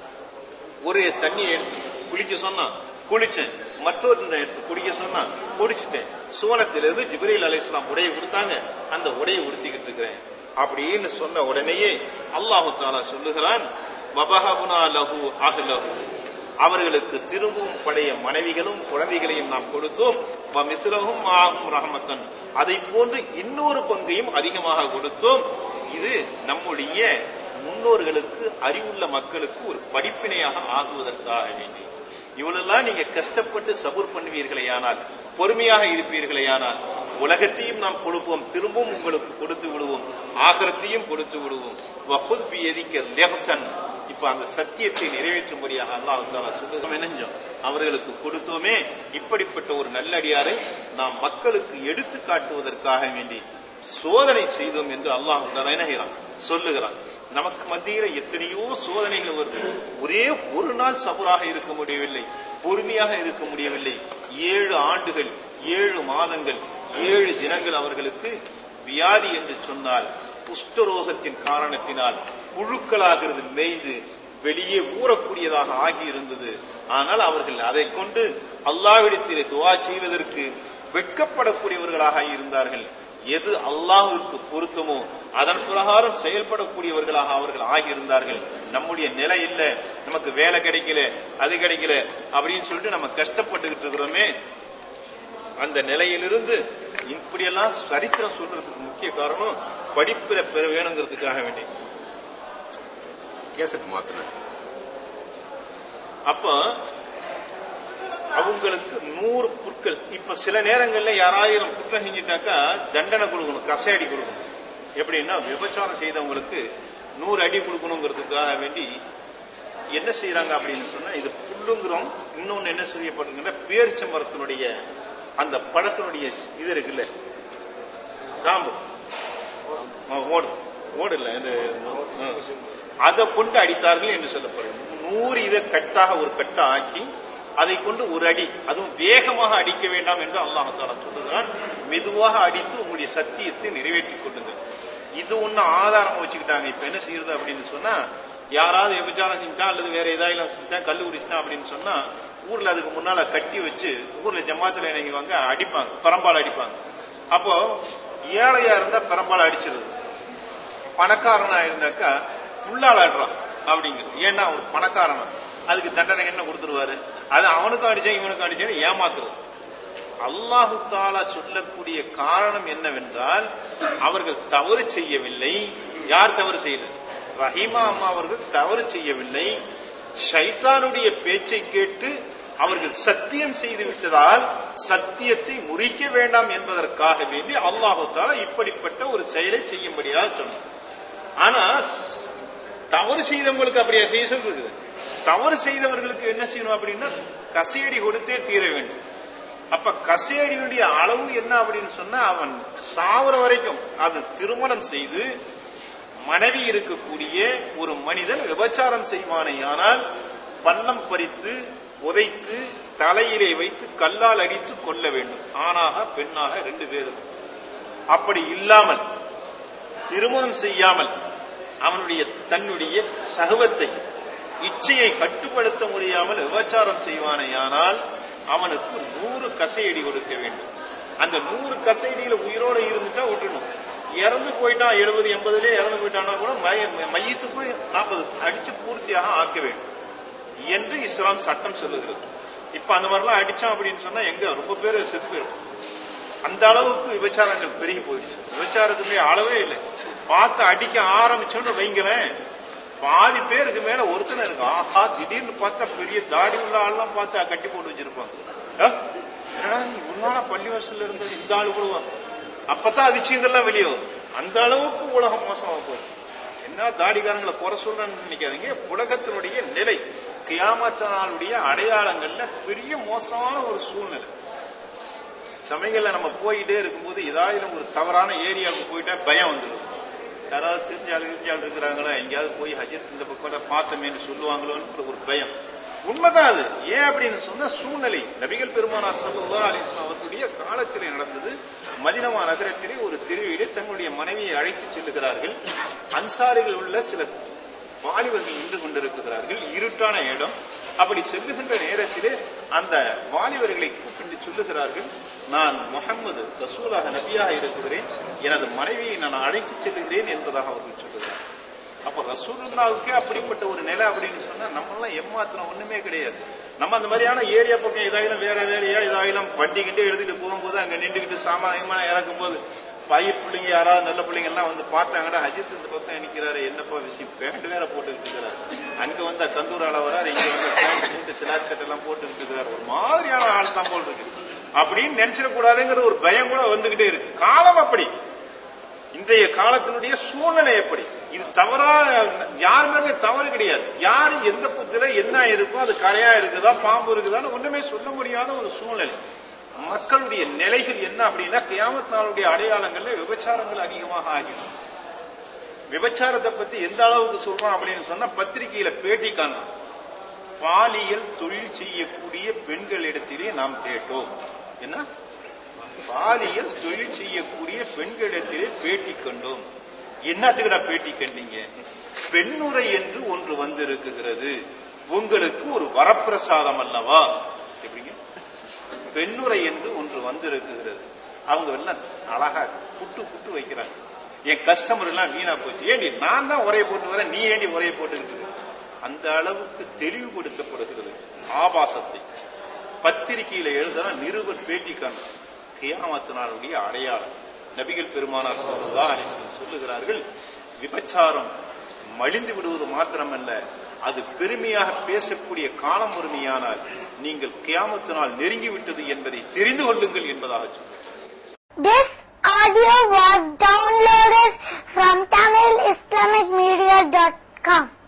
ஒரு தண்ணியை எடுத்து குளிக்க சொன்னான் குளிச்சேன் மற்றொரு எடுத்து குடிக்க சொன்னான் குடிச்சிட்டேன் சுவனத்திலிருந்து ஜிப்ரீல் அலைஹிஸ்ஸலாம் உடையை கொடுத்தாங்க அந்த உடையை உடுத்திக்கிட்டு இருக்கிறேன் அப்படின்னு சொன்ன உடனேயே அல்லாஹு தாலா சொல்லுகிறான் வபஹபுனா லஹு அஹ்லஹு அவர்களுக்கு திரும்பவும் படைய மனைவிகளும் குழந்தைகளையும் நாம் கொடுத்தோம் வ மிஸ்ரஹும் மாஹும் ரஹமத்தன் அதை போன்று இன்னொரு பங்கையும் அதிகமாக கொடுத்தோம் இது நம்முடைய முன்னோர்களுக்கு அறிவுள்ள மக்களுக்கு ஒரு படிப்பினையாக ஆகுவதற்காக வேண்டி இவ்வளெல்லாம் நீங்க கஷ்டப்பட்டு சபூர் பண்ணுவீர்களேயானால் பொறுமையாக இருப்பீர்களேயானால் உலகத்தையும் நாம் கொடுப்போம் திரும்பவும் உங்களுக்கு கொடுத்து விடுவோம் ஆகரத்தையும் கொடுத்து விடுவோம் வஹுத் பியதிக்க லெஹசன் இப்ப அந்த சத்தியத்தை நிறைவேற்றும்படியாக அல்லாஹ் தாலா சொல்லுகிறோம் நினைஞ்சோம் அவர்களுக்கு கொடுத்தோமே இப்படிப்பட்ட ஒரு நல்லடியாரை நாம் மக்களுக்கு எடுத்து காட்டுவதற்காக வேண்டி சோதனை செய்தோம் என்று அல்லாஹ் தாலா இணைகிறான் சொல்லுகிறான் நமக்கு மத்தியில எத்தனையோ சோதனைகள் வருது ஒரே ஒரு நாள் சபராக இருக்க முடியவில்லை பொறுமையாக இருக்க முடியவில்லை ஏழு ஆண்டுகள் ஏழு மாதங்கள் ஏழு தினங்கள் அவர்களுக்கு வியாதி என்று சொன்னால் குஷ்டரோகத்தின் காரணத்தினால் புழுக்களாகிறது மேய்ந்து வெளியே ஊறக்கூடியதாக ஆகி இருந்தது ஆனால் அவர்கள் அதை கொண்டு அல்லாவிடத்திலே துவா செய்வதற்கு வெட்கப்படக்கூடியவர்களாக இருந்தார்கள் எது அல்லாஹ்விற்கு பொருத்தமோ அதன் பிரகாரம் செயல்படக்கூடியவர்களாக அவர்கள் ஆகியிருந்தார்கள் நம்முடைய நிலை இல்ல நமக்கு வேலை கிடைக்கல அது கிடைக்கல அப்படின்னு சொல்லிட்டு நம்ம கஷ்டப்பட்டுக்கிட்டு இருக்கிறோமே அந்த நிலையிலிருந்து இப்படியெல்லாம் சரித்திரம் சொல்றதுக்கு முக்கிய காரணம் படிப்பில பெற வேணுங்கிறதுக்காக வேண்டி கேசட் மாத்தினேன் அப்ப அவங்களுக்கு நூறு புற்கள் இப்ப சில நேரங்கள்ல யாராயிரம் குற்றம் செஞ்சிட்டாக்கா தண்டனை கொடுக்கணும் கசையடி கொடுக்கணும் எப்படின்னா விபச்சாரம் செய்தவங்களுக்கு நூறு அடி கொடுக்கணுங்கிறதுக்காக வேண்டி என்ன செய்யறாங்க அப்படின்னு சொன்னா இது புல்லுங்கிறோம் இன்னொன்னு என்ன செய்யப்படுதுன்னா பேரிச்ச மரத்தினுடைய அந்த பழத்தினுடைய இது இருக்குல்ல காம்பு ஆ, ஓடு ஓடு இல்ல இது ஆ. அதை கொண்டு அடித்தார்கள் என்று சொல்லப்படும் நூறு இதை கட்டாக ஒரு கட்டா ஆக்கி அதை கொண்டு ஒரு அடி அதுவும் வேகமாக அடிக்க வேண்டாம் என்று அல்லாஹால சொல்லுகிறான் மெதுவாக அடித்து உங்களுடைய சத்தியத்தை நிறைவேற்றிக் கொள்ளுங்கள் இது ஒண்ணு ஆதாரமா வச்சுக்கிட்டாங்க இப்ப என்ன செய்யறது அப்படின்னு சொன்னா யாராவது விபச்சாரம் செஞ்சுட்டா அல்லது வேற ஏதாவது செஞ்சா கல்லு குடிச்சிட்டா அப்படின்னு சொன்னா ஊர்ல அதுக்கு முன்னால கட்டி வச்சு ஊர்ல ஜமாத்துல இணைவாங்க அடிப்பாங்க பரம்பால் அடிப்பாங்க அப்போ ஏழையா இருந்தா பெரம்பால் அடிச்சிருது பணக்காரனா இருந்தாக்கா புல்லால் ஆடுறான் அப்படிங்கிறது ஏன்னா ஒரு பணக்காரனா அதுக்கு தண்டனை என்ன கொடுத்துருவாரு அது அவனுக்கும் அடிச்சா இவனுக்கும் அடிச்சேன்னு ஏமாத்துறது அல்லாஹு தாலா சொல்லக்கூடிய காரணம் என்னவென்றால் அவர்கள் தவறு செய்யவில்லை யார் தவறு செய்யல ரஹீமா அம்மா அவர்கள் தவறு செய்யவில்லை ஷைத்தானுடைய பேச்சை கேட்டு அவர்கள் சத்தியம் செய்து விட்டதால் சத்தியத்தை முறிக்க வேண்டாம் என்பதற்காக வேண்டி அல்லாஹு தாலா இப்படிப்பட்ட ஒரு செயலை செய்யும்படியாக சொன்னார் ஆனா தவறு செய்தவங்களுக்கு அப்படியா செய்ய சொல்றது தவறு செய்தவர்களுக்கு என்ன செய்யணும் அப்படின்னா கசையடி கொடுத்தே தீர வேண்டும் அப்ப கசையடியுடைய அளவு என்ன அப்படின்னு சொன்னா அவன் சாவர வரைக்கும் அது திருமணம் செய்து மனைவி இருக்கக்கூடிய ஒரு மனிதன் விபச்சாரம் செய்வானேயானால் பள்ளம் பறித்து உதைத்து தலையிலே வைத்து கல்லால் அடித்து கொள்ள வேண்டும் ஆணாக பெண்ணாக ரெண்டு பேரும் அப்படி இல்லாமல் திருமணம் செய்யாமல் அவனுடைய தன்னுடைய சகவத்தை இச்சையை கட்டுப்படுத்த முடியாமல் விபச்சாரம் செய்வானேயானால் அவனுக்கு நூறு கசையடி கொடுக்க வேண்டும் அந்த நூறு கசையடியில உயிரோட இருந்துட்டா விட்டுணும் இறந்து போயிட்டான் எழுபது எண்பதுல இறந்து போயிட்டான்னா கூட மைய- மையத்துக்கு நாற்பது அடிச்சு பூர்த்தியாக ஆக்க வேண்டும் என்று இஸ்லாம் சட்டம் சொல்லுகிறது இப்ப அந்த மாதிரிலாம் அடிச்சான் அப்படின்னு சொன்னா எங்க ரொம்ப பேர் செத்து போயிடும் அந்த அளவுக்கு விபச்சாரங்கள் பெருகி போயிடுச்சு விபச்சாரத்துடைய அளவே இல்லை பார்த்து அடிக்க ஆரம்பிச்சோன்னு வைங்களேன் பாதி பேருக்கு மேல ஒருத்தனை இருக்கு ஆஹா திடீர்னு பார்த்தா பெரிய தாடி உள்ள ஆள்லாம் பார்த்து கட்டி போட்டு வச்சிருப்பாங்க அஹ், என்னடா முன்னால பள்ளிவாசல்ல இருந்தது இந்த ஆளு கூட அப்பதான் அதிர்ச்சியங்கள்லாம் வெளியே வரும் அந்த அளவுக்கு உலகம் மோசமா போச்சு என்ன தாடிகாரங்களை குறை சொல்றேன்னு நினைக்காதீங்க உலகத்தினுடைய நிலை கியாமத்த நாளுடைய அடையாளங்கள்ல பெரிய மோசமான ஒரு சூழ்நிலை சமயங்கள்ல நம்ம போயிட்டே இருக்கும்போது ஏதாவது ஒரு தவறான ஏரியாவுக்கு போயிட்டா பயம் வந்துடும் யாராவது தெரிஞ்சாலும் தெரிஞ்சாலும் இருக்கிறாங்களா எங்கேயாவது போய் ஹஜத் இந்த பக்கம் பார்த்தோமேன்னு சொல்லுவாங்களோன்னு ஒரு பயம் உண்மைதான் அது ஏன் அப்படின்னு சொன்னா சூழ்நிலை நபிகள் பெருமானார் சல்லா அலிஸ்லாம் அவர்களுடைய காலத்திலே நடந்தது மதினமா நகரத்திலே ஒரு திருவிழி தங்களுடைய மனைவியை அழைத்து செல்லுகிறார்கள் அன்சாரிகள் உள்ள சில வாலிபர்கள் நின்று கொண்டிருக்கிறார்கள் இருட்டான இடம் அப்படி செல்லுகின்ற நேரத்திலே அந்த வாலிபர்களை கூப்பிட்டு சொல்லுகிறார்கள் நான் முகம்மது ரசூலாக நபியாக இருக்கிறேன் எனது மனைவியை நான் அழைத்து செல்லுகிறேன் என்பதாக அவர்கள் சொல்லுகிறார் அப்ப ரசூலுல்லாவுக்கே அப்படிப்பட்ட ஒரு நிலை அப்படின்னு சொன்னா நம்ம எல்லாம் ஏமாத்திரம் ஒண்ணுமே கிடையாது நம்ம அந்த மாதிரியான ஏரியா பக்கம் ஏதாயிலும் வேற வேலையா ஏதாயிலும் வண்டி கிண்டி எழுதிட்டு போகும்போது அங்க நின்றுகிட்டு சாமானியமான இறக்கும் போது பைய பிள்ளைங்க யாராவது நல்ல பிள்ளைங்க எல்லாம் வந்து பார்த்தாங்கடா அஜித் இந்த பக்கம் நிக்கிறாரு என்னப்பா விஷயம் பேண்ட் வேற போட்டுக்கிட்டு இருக்கிறாரு அங்க வந்தா கந்தூரால வராரு இங்க வந்து பேண்ட் போட்டு சிலாட் சட்டை எல்லாம் போட்டுக்கிட்டு இருக்கிறாரு ஒரு மாதிரியான ஆள் தான் போல் இருக்கு அப்படின்னு நினைச்சிடக்கூடாதுங்கிற ஒரு பயம் கூட வந்துகிட்டே இருக்கு காலம் அப்படி இன்றைய காலத்தினுடைய சூழ்நிலை எப்படி இது தவறா யார் மேலே தவறு கிடையாது யாரு எந்த புத்துல என்ன இருக்கோ அது கரையா இருக்குதா பாம்பு இருக்குதான்னு ஒண்ணுமே சொல்ல முடியாத ஒரு சூழ்நிலை மக்களுடைய நிலைகள் என்ன அப்படின்னா கியாமத் நாளுடைய அடையாளங்கள்ல விபச்சாரங்கள் அதிகமாக ஆகிடும் விபச்சாரத்தை பத்தி எந்த அளவுக்கு சொல்றான் அப்படின்னு சொன்னா பத்திரிகையில பேட்டி காணலாம் பாலியல் தொழில் செய்யக்கூடிய பெண்களிடத்திலே நாம் கேட்டோம் என்ன பாலியல் தொழில் செய்யக்கூடிய பெண்களிடத்திலே பேட்டி கண்டோம் என்னத்துக்குடா பேட்டி கண்டீங்க பெண்ணுரை என்று ஒன்று வந்திருக்குகிறது உங்களுக்கு ஒரு வரப்பிரசாதம் அல்லவா எப்படிங்க பெண்ணுரை என்று ஒன்று வந்திருக்குகிறது அவங்க எல்லாம் அழகா புட்டு புட்டு வைக்கிறாங்க என் கஸ்டமர் எல்லாம் வீணா போச்சு ஏண்டி நான் தான் உரையை போட்டு வரேன் நீ ஏண்டி உரையை போட்டுக்கிட்டு இருக்க? அந்த அளவுக்கு தெளிவுபடுத்தப்படுகிறது ஆபாசத்தை பத்திரிகையில எழுதுற நிருபர் பேட்டி காணும் கியாமத்தினாருடைய அடையாளம் நபிகள் பெருமானார் ஸல்லல்லாஹு அலைஹி வஸல்லம் சொல்லுகிறார்கள் விபச்சாரம் மலிந்து விடுவது மாத்திரமல்ல அது பெருமையாக பேசக்கூடிய காலம் ஒருமையானால் நீங்கள் கியாமத்தினால் நெருங்கிவிட்டது என்பதை தெரிந்து கொள்ளுங்கள் என்பதாக சொல்கிறார் This audio was downloaded from TamilIslamicMedia.com.